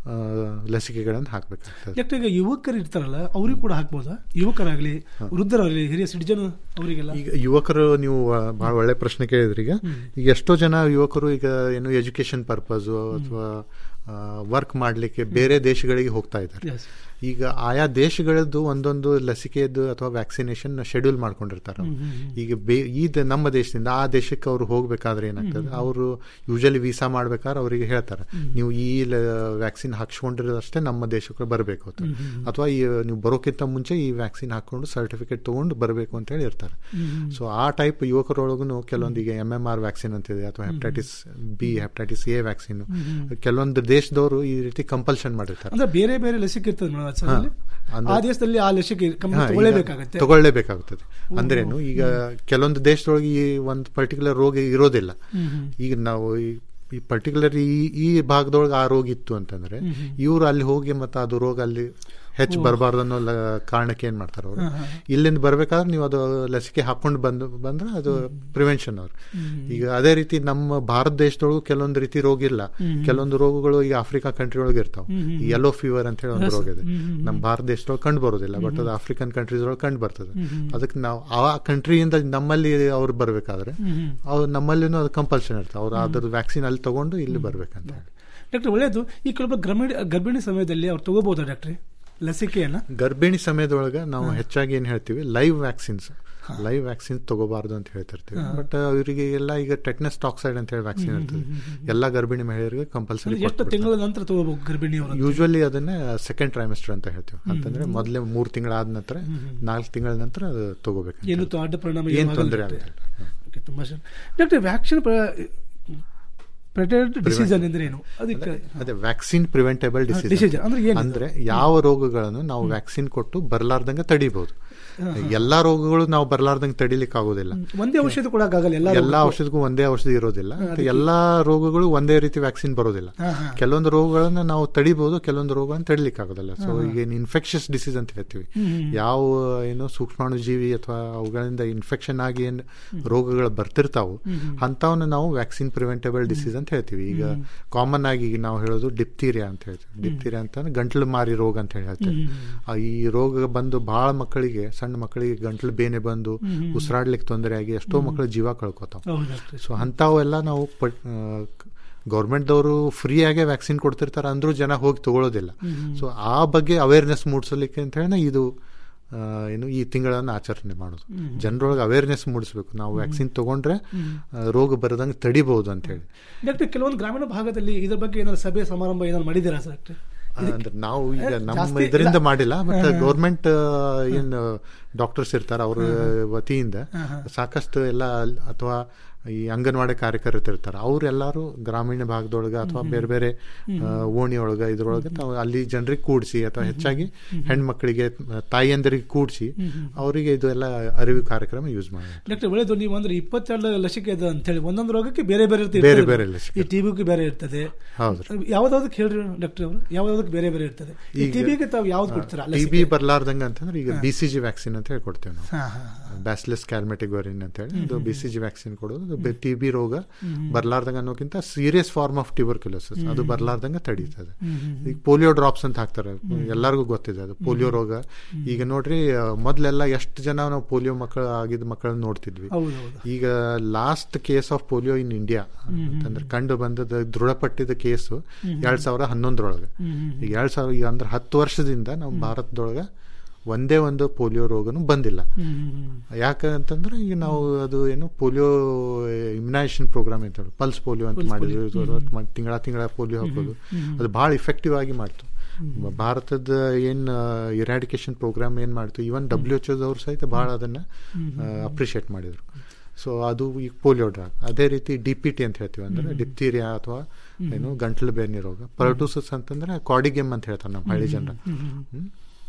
ಆ, ಲಸಿಕೆಗಳನ್ನು ಹಾಕಬೇಕಾಗ್ತದೆ ಯಾಕೆ ಈಗ ಯುವಕರು ಇರ್ತಾರಲ್ಲ ಅವ್ರಿಗೆ ಕೂಡ ಹಾಕ್ಬೋದಾ ಯುವಕರಾಗ್ಲಿ ವೃದ್ಧರಾಗ್ಲಿ ಹಿರಿಯ ಸಿಟಿಜನ್ ಅವರಿಗೆಲ್ಲ ಈಗ ಯುವಕರು ನೀವು ಆ, ಬಹಳ ಒಳ್ಳೆ ಪ್ರಶ್ನೆ ಕೇಳಿದ್ರಿ ಈಗ ಈಗ ಎಷ್ಟೋ ಜನ ಯುವಕರು ಈಗ ಏನು ಎಜುಕೇಶನ್ ಪರ್ಪಸ್ ಅಥವಾ ವರ್ಕ್ ಮಾಡಲಿಕ್ಕೆ ಬೇರೆ ದೇಶಗಳಿಗೆ ಹೋಗ್ತಾ ಇದ್ದಾರೆ Yes. ಈಗ ಆಯಾ ದೇಶಗಳದ್ದು ಒಂದೊಂದು ಲಸಿಕೆಯದ್ದು ಅಥವಾ ವ್ಯಾಕ್ಸಿನೇಷನ್ ಶೆಡ್ಯೂಲ್ ಮಾಡ್ಕೊಂಡಿರ್ತಾರೆ ಅವ್ರು. ಹ್ಮ್, ಹ್ಮ್, ಹ್ಮ್. ಈಗ ಬೇ ಈ ದ- ನಮ್ಮ ದೇಶದಿಂದ ಆ ದೇಶಕ್ಕೆ ಅವರು ಹೋಗ್ಬೇಕಾದ್ರೆ ಏನಾಗ್ತದೆ ಅವರು ಯೂಶಲಿ ವೀಸಾ ಮಾಡ್ಬೇಕಾದ್ರೆ ಅವರಿಗೆ ಹೇಳ್ತಾರೆ ನೀವು ಈ ವ್ಯಾಕ್ಸಿನ್ ಹಾಕ್ಸ್ಕೊಂಡಿರೋದಷ್ಟೇ ನಮ್ಮ ದೇಶಕ್ಕೆ ಬರಬೇಕು ಅಂತ ಹ್ಮ್, ಹ್ಮ್, ಹ್ಮ್. ಅಥವಾ ಈ ನೀವು ಬರೋಕ್ಕಿಂತ ಮುಂಚೆ ಈ ವ್ಯಾಕ್ಸಿನ್ ಹಾಕೊಂಡು ಸರ್ಟಿಫಿಕೇಟ್ ತಗೊಂಡು ಬರಬೇಕು ಅಂತ ಹೇಳಿ ಇರ್ತಾರೆ ಹ್ಮ್, ಹ್ಮ್. ಸೊ ಆ ಟೈಪ್ ಯುವಕರೊಳಗೂ ಕೆಲವೊಂದು ಈಗ ಎಮ್ ಎಮ್ ಆರ್ ವ್ಯಾಕ್ಸಿನ್ ಅಂತಿದೆ ಅಥವಾ hepatitis B hepatitis A vaccine ಹ್ಮ್, ಹ್ಮ್. ಕೆಲವೊಂದು ದೇಶದವರು ಈ ರೀತಿ ಕಂಪಲ್ಷನ್ ಮಾಡಿರ್ತಾರೆ ಅಂದ್ರೆ ಬೇರೆ ಬೇರೆ ಲಸಿಕೆ ಇರ್ತದೆ ಮೇಡಮ್ ಹಾ. ಅಂದ್ರೆ- ಆ ದೇಶದಲ್ಲಿ ಆ ಲಸಿಕೆ ಕಂಪ್ನಿ ಹಾ, ಈಗ ತಗೊಳ್ಳೇಬೇಕಾಗತ್ತೆ ತಗೊಳ್ಳೇಬೇಕಾಗುತ್ತದೆ ಅಂದ್ರೇನು ಈಗ ಕೆಲವೊಂದು ದೇಶದೊಳಗೆ ಈ ಒಂದು ಪರ್ಟಿಕ್ಯುಲರ್ ರೋಗ ಇರೋದಿಲ್ಲ ಹ್ಮ್, ಹ್ಮ್. ಈಗ ನಾವು ಈ- ಈ ಪರ್ಟಿಕ್ಯುಲರ್ ಈ ಈ ಭಾಗದೊಳಗೆ ಆ ರೋಗ ಇತ್ತು ಅಂತಂದ್ರೆ ಹ್ಮ್, ಹ್ಮ್. ಇವ್ರು ಅಲ್ಲಿ ಹೋಗಿ ಮತ್ತೆ ಅದು ರೋಗ ಅಲ್ಲಿ ಹೆಚ್ಚು ಓ. ಬರಬಾರ್ದು ಅನ್ನೋ ಲ- ಕಾರಣಕ್ಕೆ ಏನ್ ಮಾಡ್ತಾರೆ ಅವರು ಹಾ, ಹಾ. ಇಲ್ಲಿಂದ ಬರ್ಬೇಕಾದ್ರೆ ನೀವು ಅದು ಲಸಿಕೆ ಹಾಕೊಂಡು ಬಂದು ಬಂದ್ರೆ ಅದು ಪ್ರಿವೆನ್ಷನ್ ಅವ್ರು ಹ್ಮ್. ಈಗ ಅದೇ ರೀತಿ ನಮ್ಮ ಭಾರತ ದೇಶದೊಳಗೂ ಕೆಲವೊಂದು ರೀತಿ ರೋಗ ಇಲ್ಲ ಹ್ಮ್. ಕೆಲವೊಂದು ರೋಗಗಳು ಈಗ ಆಫ್ರಿಕಾ ಕಂಟ್ರಿ ಒಳಗೆ ಇರ್ತಾವ ಹ್ಮ್, ಹ್ಮ್. ಯೆಲ್ಲೋ ಫೀವರ್ ಅಂತ ಹೇಳಿ ಒಂದು Yes. ರೋಗ ಇದೆ ಹ್ಮ್, ಹ್ಮ್, ನಮ್ಮ ಹ್ಮ್. ಭಾರತ ದೇಶದೊಳಗೆ ಕಂಡು ಬರೋದಿಲ್ಲ ಬಟ್ ಹ್ಮ್, ಅದು ಹ್ಮ್. ಆಫ್ರಿಕನ್ ಕಂಟ್ರೀಸ್ ಒಳಗೆ ಕಂಡು ಬರ್ತದೆ ಹ್ಮ್, ಹ್ಮ್. ಅದಕ್ಕೆ ನಾವು ಆ ಕಂಟ್ರಿಯಿಂದ ನಮ್ಮಲ್ಲಿ ಅವ್ರು ಬರ್ಬೇಕಾದ್ರೆ ಹ್ಮ್, ಹ್ಮ್. ಅವ್ರು ನಮ್ಮಲ್ಲಿನೂ ಅದು ಕಂಪಲ್ಷನ್ ಇರ್ತದೆ ಅವ್ರು ಅದ್ರದ್ದು ವ್ಯಾಕ್ಸಿನ್ ಅಲ್ಲಿ ತಗೊಂಡು ಇಲ್ಲಿ ಬರ್ಬೇಕಂತ ಹೇಳಿ ಡಾಕ್ಟರ್ ಒಳ್ಳೇದು ಈ ಕೆಲವೊಬ್ಬ ಗರ್ಭಿಣಿ ಗರ್ಭಿಣಿ ಸಮಯದಲ್ಲಿ ಅವ್ರು ತಗೋಬಹುದಾ ಡಾಕ್ಟ್ರಿ ಲಸಿಕೆಯನ್ನ ಗರ್ಭಿಣಿ ಸಮಯದೊಳಗೆ ನಾವು ಹೆಚ್ಚಾಗಿ ಏನ್ ಹೇಳ್ತೀವಿ ಲೈವ್ ವ್ಯಾಕ್ಸಿನ್ಸ್ ಲೈವ್ ವ್ಯಾಕ್ಸಿನ್ ತಗೋಬಾರ್ದು ಅಂತ ಹೇಳ್ತಿರ್ತೀವಿ ಹಾ. ಬಟ್ ಇವರಿಗೆ ಎಲ್ಲ ಈಗ ಟೆಟ್ನಸ್ ಟಾಕ್ಸೈಡ್ ಅಂತ ಹೇಳಿ ವ್ಯಾಕ್ಸಿನ್ ಹ್ಮ್, ಇರ್ತದೆ ಹ್ಮ್, ಹ್ಮ್, ಎಲ್ಲಾ ಗರ್ಭಿಣಿ ಮಹಿಳೆಯರಿಗೆ ಕಂಪಲ್ಸರಿ ಅಂದ್ರೆ ಎಷ್ಟು ತಿಂಗಳ ನಂತರ ತಗೋಬೇಕು ಗರ್ಭಿಣಿಯವರು ಯೂಶುವಲಿ ಅದನ್ನ ಸೆಕೆಂಡ್ ಟ್ರೈಮೆಸ್ಟರ್ ಅಂತ ಹೇಳ್ತೀವಿ ಅಂತಂದ್ರೆ ಮೊದಲೇ ಮೂರ್ ತಿಂಗಳಾದ ನಂತರ ಹ್ಮ್, ಹ್ಮ್. ನಾಲ್ಕು ತಿಂಗಳ ನಂತರ ಅದು ತಗೋಬೇಕು ಏನು ತ- ಅಡ್ಡ ಪರಿಣಾಮ ಏನ್ ಏನು ತೊಂದರೆ ಆಗಲ್ಲ ಆಗೋದಿಲ್ಲ ಓಕೆ, ತುಂಬಾ ಸರಿ ಡಾಕ್ಟರ್ ವ್ಯಾಕ್ಸಿನ್ ಪ್ರೆಟೆಡ್ ಡಿಸೀಸನ್ ಅಂದ್ರೆ ಏನು ಅದಕ್ಕೆ ಅದೇ ವ್ಯಾಕ್ಸಿನ್ ಪ್ರಿವೆಂಟೇಬಲ್ ಹಾ, ಡಿಸೀಸ್ disease. ಅಂದ್ರೆ ಏನು? ಅಂದ್ರೆ ಯಾವ ರೋಗಗಳನ್ನು ನಾವು ವ್ಯಾಕ್ಸಿನ್ ಕೊಟ್ಟು ಬರ್ಲಾರ್ದಂಗೆ ತಡಿಬಹುದು ಹಾ, ಹಾ. ಎಲ್ಲಾ ರೋಗಗಳು ನಾವು ಬರ್ಲಾರ್ದಂಗೆ ತಡಿಲಿಕ್ಕೆ ಆಗೋದಿಲ್ಲ ಒಂದೇ ಔಷಧ ಕೊಡಕ್ಕಾಗಲ್ಲ ಎಲ್ಲ ಎಲ್ಲಾ ಔಷಧಕ್ಕೂ ಒಂದೇ ಔಷಧಿ ಇರೋದಿಲ್ಲ ಹಾ, ಮತ್ತೆ ಎಲ್ಲಾ ರೋಗಗಳು ಒಂದೇ ರೀತಿ ವ್ಯಾಕ್ಸಿನ್ ಬರೋದಿಲ್ಲ ಹಾ, ಹಾ. ಕೆಲವೊಂದು ರೋಗಗಳನ್ನ ನಾವು ತಡಿಬಹುದು ಕೆಲವೊಂದು ರೋಗಗಳನ್ನ ತಡಿಲಿಕ್ಕೆ ಆಗೋದಿಲ್ಲ ಸೊ ಹಾ, ಹಾ. ಈಗ ಇನ್ಫೆಕ್ಷಸ್ ಡಿಸೀಸ್ ಅಂತ ಹೇಳ್ತೀವಿ ಹ್ಮ್, ಹ್ಮ್. ಯಾವ ಏನು ಸೂಕ್ಷ್ಮಾಣು ಜೀವಿ ಅಥವಾ ಅವುಗಳಿಂದ ಇನ್ಫೆಕ್ಷನ್ ಆಗಿ ಏನ್ ರೋಗಗಳು ಬರ್ತಿರ್ತಾವು ಹ್ಮ್, ಹ್ಮ್. ಅಂತವನ್ನ ನಾವು ವ್ಯಾಕ್ಸಿನ್ ಪ್ರಿವೆಂಟೇಬಲ್ ಡಿಸೀಸ್ ಅಂತ ಹೇಳ್ತೀವಿ ಈಗ ಕಾಮನ್ ಆಗಿ ಈಗ ನಾವು ಹೇಳೋದು ಡಿಪ್ತೀರಿಯಾ ಅಂತ ಹೇಳ್ತೀವಿ ಡಿಪ್ತೀರಿಯಾ ಅಂತ ಗಂಟ್ಲು ಮಾರಿ ರೋಗ ಅಂತ ಹೇಳಿ ಹೇಳ್ತೀವಿ ಹ್ಮ್, ಆ, ಈ ರೋಗ ಬಂದು ಬಹಳ ಮಕ್ಕಳಿಗೆ ಸಣ್ಣ ಮಕ್ಕಳಿಗೆ ಗಂಟ್ಲು ಬೇನೆ ಬಂದು ಹ್ಮ್, ಹ್ಮ್. ಉಸಿರಾಡ್ಲಿಕ್ಕೆ ತೊಂದರೆ ಆಗಿ ಎಷ್ಟೋ ಮಕ್ಕಳು ಜೀವ ಕಳ್ಕೊತಾವ ಹೌದು ಡಾಕ್ಟ್ರೆ. ಸೊ ಅಂಥವೆಲ್ಲ ನಾವು ಗೌರ್ಮೆಂಟ್ದವರು ಫ್ರೀಯಾಗೆ ವ್ಯಾಕ್ಸಿನ್ ಕೊಡ್ತಿರ್ತಾರೆ ಅಂದ್ರೂ ಜನ ಹೋಗಿ ತಗೊಳ್ಳೋದಿಲ್ಲ ಹ್ಮ್, ಹ್ಮ್. ಸೊ ಆ ಬಗ್ಗೆ ಅವೇರ್ನೆಸ್ ಮೂಡಿಸಲಿಕ್ಕೆ ಅಂತ ಹೇಳಿ ಇದು ಆ, ಏನು ಈ ತಿಂಗಳನ್ನು ಆಚರಣೆ ಮಾಡೋದು ಹ್ಮ್. ಜನರೊಳಗೆ ಅವೇರ್ನೆಸ್ ಮೂಡಿಸ್ಬೇಕು ನಾವು ವ್ಯಾಕ್ಸಿನ್ ತಗೊಂಡ್ರೆ ಹ್ಮ್. ಆ, ರೋಗ ಬರದಂಗೆ ತಡಿಬಹುದು ಅಂತ ಹೇಳಿ ಡಾಕ್ಟರ್ ಕೆಲವೊಂದು ಗ್ರಾಮೀಣ ಭಾಗದಲ್ಲಿ ಇದ್ರ ಬಗ್ಗೆ ಏನಾದ್ರು ಸಭೆ ಸಮಾರಂಭ ಏನಾದ್ರು ಮಾಡಿದ್ದೀರಾ ಸರ್ ಡಾಕ್ಟ್ರೆ? ಅಂದ್ರೆ ನಾವು ಈಗ ಏ, ನಮ್ಮ ಜಾಸ್ತಿ ಇದರಿಂದ ಇಲ್ಲ. ಮಾಡಿಲ್ಲ ಬಟ್ ಹಾ, ಹಾ. ಗೌರ್ಮೆಂಟ್ ಏನ್ ಡಾಕ್ಟರ್ಸ್ ಇರ್ತಾರೆ ಅವ್ರ ವತಿಯಿಂದ ಹಾ, ಹಾ. ಸಾಕಷ್ಟು ಎಲ್ಲ ಅಲ್- ಅಥವಾ ಈ ಅಂಗನವಾಡಿ ಕಾರ್ಯಕರ್ತರು ಇರ್ತಾರೆ ಅವ್ರೆಲ್ಲಾರು ಗ್ರಾಮೀಣ ಭಾಗದೊಳಗ ಅಥವಾ ಬೇರೆ ಬೇರೆ ಆ, ಓಣಿಯೊಳಗ ಇದ್ರೊಳಗೆ ತಾವು ಅಲ್ಲಿ ಜನರಿಗೆ ಕೂಡಿಸಿ ಅಥವಾ ಹೆಚ್ಚಾಗಿ ಹೆಣ್ಮಕ್ಳಿಗೆ ತಾಯಿಯಂದರಿಗೆ ಕೂಡಿಸಿ ಅವರಿಗೆ ಇದು ಎಲ್ಲ ಅರಿವು ಕಾರ್ಯಕ್ರಮ ಯೂಸ್ ಮಾಡಿ ಡಾಕ್ಟರ್ ಒಳ್ಳೇದು ನೀವು ಅಂದ್ರೆ ಇಪ್ಪತ್ತೆರಡು ಲಸಿಕೆ ಇದೆ ಅಂತ ಹೇಳಿ ಒಂದೊಂದು ರೋಗಕ್ಕೆ ಬೇರೆ ಬೇರೆ ಇರ್ತದೆ. ಬೇರೆ ಬೇರೆ ಲಸಿಕೆ. ಈ ಟಿಬಿಗೆ ಬೇರೆ ಇರ್ತದೆ ಹೌದ್ರಿ. ಯಾವ್ದಾವ್ದಕ್ಕೆ ಹೇಳ್ರಿ ಡಾಕ್ಟರ್ ಅವರು ಯಾವ್ದಾವ್ದಕ್ಕೆ ಬೇರೆ ಬೇರೆ ಇರ್ತದೆ ಈ ಈಗ ಟಿಬಿಗೆ ತಾವು ಯಾವ್ದು ಕೊಡ್ತೀರಾ ಟಿ ಲಸಿಕೆ? ಬಿ ಬರ್ಲಾರ್ದಂಗ ಅಂತಂದ್ರೆ ಈಗ ಹಾ. ಬಿ ಸಿ ಜಿ ವ್ಯಾಕ್ಸಿನ್ ಅಂತ ಹೇಳಿ ಕೊಡ್ತೇವೆ ನಾವು ಹಾ, ಹಾ, ಬ್ಯಾಸ್ಲೆಸ್ ಕ್ಯಾಲ್ಮೆಟಿಕ್ ವರಿನ್ ಅಂತ ಹೇಳಿ ಹ್ಮ್, ಇದು ಹ್ಮ್, ಬಿ ಸಿ ಜಿ ವ್ಯಾಕ್ಸಿನ್ ಕೊಡೋದು ಟಿ ಬಿ ರೋಗ ಹ್ಮ್. ಬರ್ಲಾರ್ದಂಗ ಅನ್ನೋಕ್ಕಿಂತ ಸೀರಿಯಸ್ ಫಾರ್ಮ್ ಆಫ್ ಟ್ಯೂಬರ್ಕ್ಯುಲೋಸಿಸ್ ಹ್ಮ್, ಅದು ಹ್ಮ್. ಬರ್ಲಾರ್ದಂಗ ತಡೀತದೆ ಹ್ಮ್, ಹ್ಮ್, ಈಗ ಪೋಲಿಯೋ ಡ್ರಾಪ್ಸ್ ಅಂತ ಹಾಕ್ತಾರೆ ಎಲ್ಲರಿಗೂ ಗೊತ್ತಿದೆ ಅದು ಪೋಲಿಯೋ ರೋಗ ಈಗ ನೋಡ್ರಿ ಆ, ಮೊದ್ಲೆಲ್ಲ ಎಷ್ಟು ಜನ ನಾವು ಪೋಲಿಯೋ ಮಕ್ಕಳು ಆಗಿದ್ದ ಮಕ್ಕಳನ್ನ ನೋಡ್ತಿದ್ವಿ ಹೌದು, ಹೌದು. ಈಗ last case of polio in India ಹ್ಮ್, ಅಂತಂದ್ರೆ ಕಂಡು ಬಂದದ ದೃಢಪಟ್ಟಿದ ಕೇಸು ಹ್ಮ್. ಎರಡ್ ಸಾವಿರ ಹನ್ನೊಂದರೊಳಗೆ ಹ್ಮ್, ಹ್ಮ್, ಈಗ ಎರಡ್ ಸಾವಿರ ಈಗ ಅಂದ್ರೆ ಹತ್ತು ವರ್ಷದಿಂದ ನಮ್ಮ ಭಾರತದೊಳಗೆ ಒಂದೇ ಒಂದು ಪೋಲಿಯೋ ರೋಗನು ಬಂದಿಲ್ಲ ಹ್ಮ್, ಹ್ಮ್, ಹ್ಮ್. ಯಾಕೆ ಅಂತಂದ್ರೆ ಈಗ ನಾವು ಅದು ಏನು ಪೋಲಿಯೋ ಇಮ್ಯುನೈಸೇಷನ್ ಪ್ರೋಗ್ರಾಮ್ ಅಂತ ಹೇಳಿ ಪಲ್ಸ್ ಪೋಲಿಯೋ ಅಂತ Pulse ಮಾಡಿದ್ರು polio. ಇದು ಹ್ಮ್. ಮಾಡ್- ತಿಂಗಳ ತಿಂಗಳ ಪೋಲಿಯೋ ಹ್ಮ್, ಹಾಕೋದು ಹ್ಮ್, ಹ್ಮ್. ಅದು ಭಾಳ ಇಫೆಕ್ಟಿವ್ ಆಗಿ ಮಾಡ್ತು ಭಾರತದ ಏನ್ ಇರಾಡಿಕೇಶನ್ ಪ್ರೋಗ್ರಾಮ್ ಏನ್ ಮಾಡ್ತು ಈವನ್ ಡಬ್ಲ್ಯೂ ಎಚ್ ಓದವ್ರು ಸಹಿತ ಭಾಳ ಅದನ್ನ ಹ್ಮ್, ಹ್ಮ್. ಅಪ್ರಿಷಿಯೇಟ್ ಮಾಡಿದ್ರು ಸೊ ಅದು ಈಗ ಪೋಲಿಯೋ ಡ್ರಾಗ್ ಅದೇ ರೀತಿ ಡಿ ಪಿ ಟಿ ಅಂತ ಹೇಳ್ತೀವಿ ಅಂದ್ರೆ ಹ್ಮ್. ಡಿಪ್ತೀರಿಯಾ ಅಥವಾ ಹ್ಮ್. ಏನು ಗಂಟ್ಲು ಬೇನಿ ರೋಗ ಪರ್ಟೂಸಸ್ ಅಂತಂದ್ರೆ ಕಾಡಿಗೆಮ್ ಅಂತ ಹೇಳ್ತಾರೆ ನಮ್ಮ ಹಳ್ಳಿ ಹ್ಮ್, ಜನರ ಹ್ಮ್, ಹ್ಮ್. ಹ್ಮ್.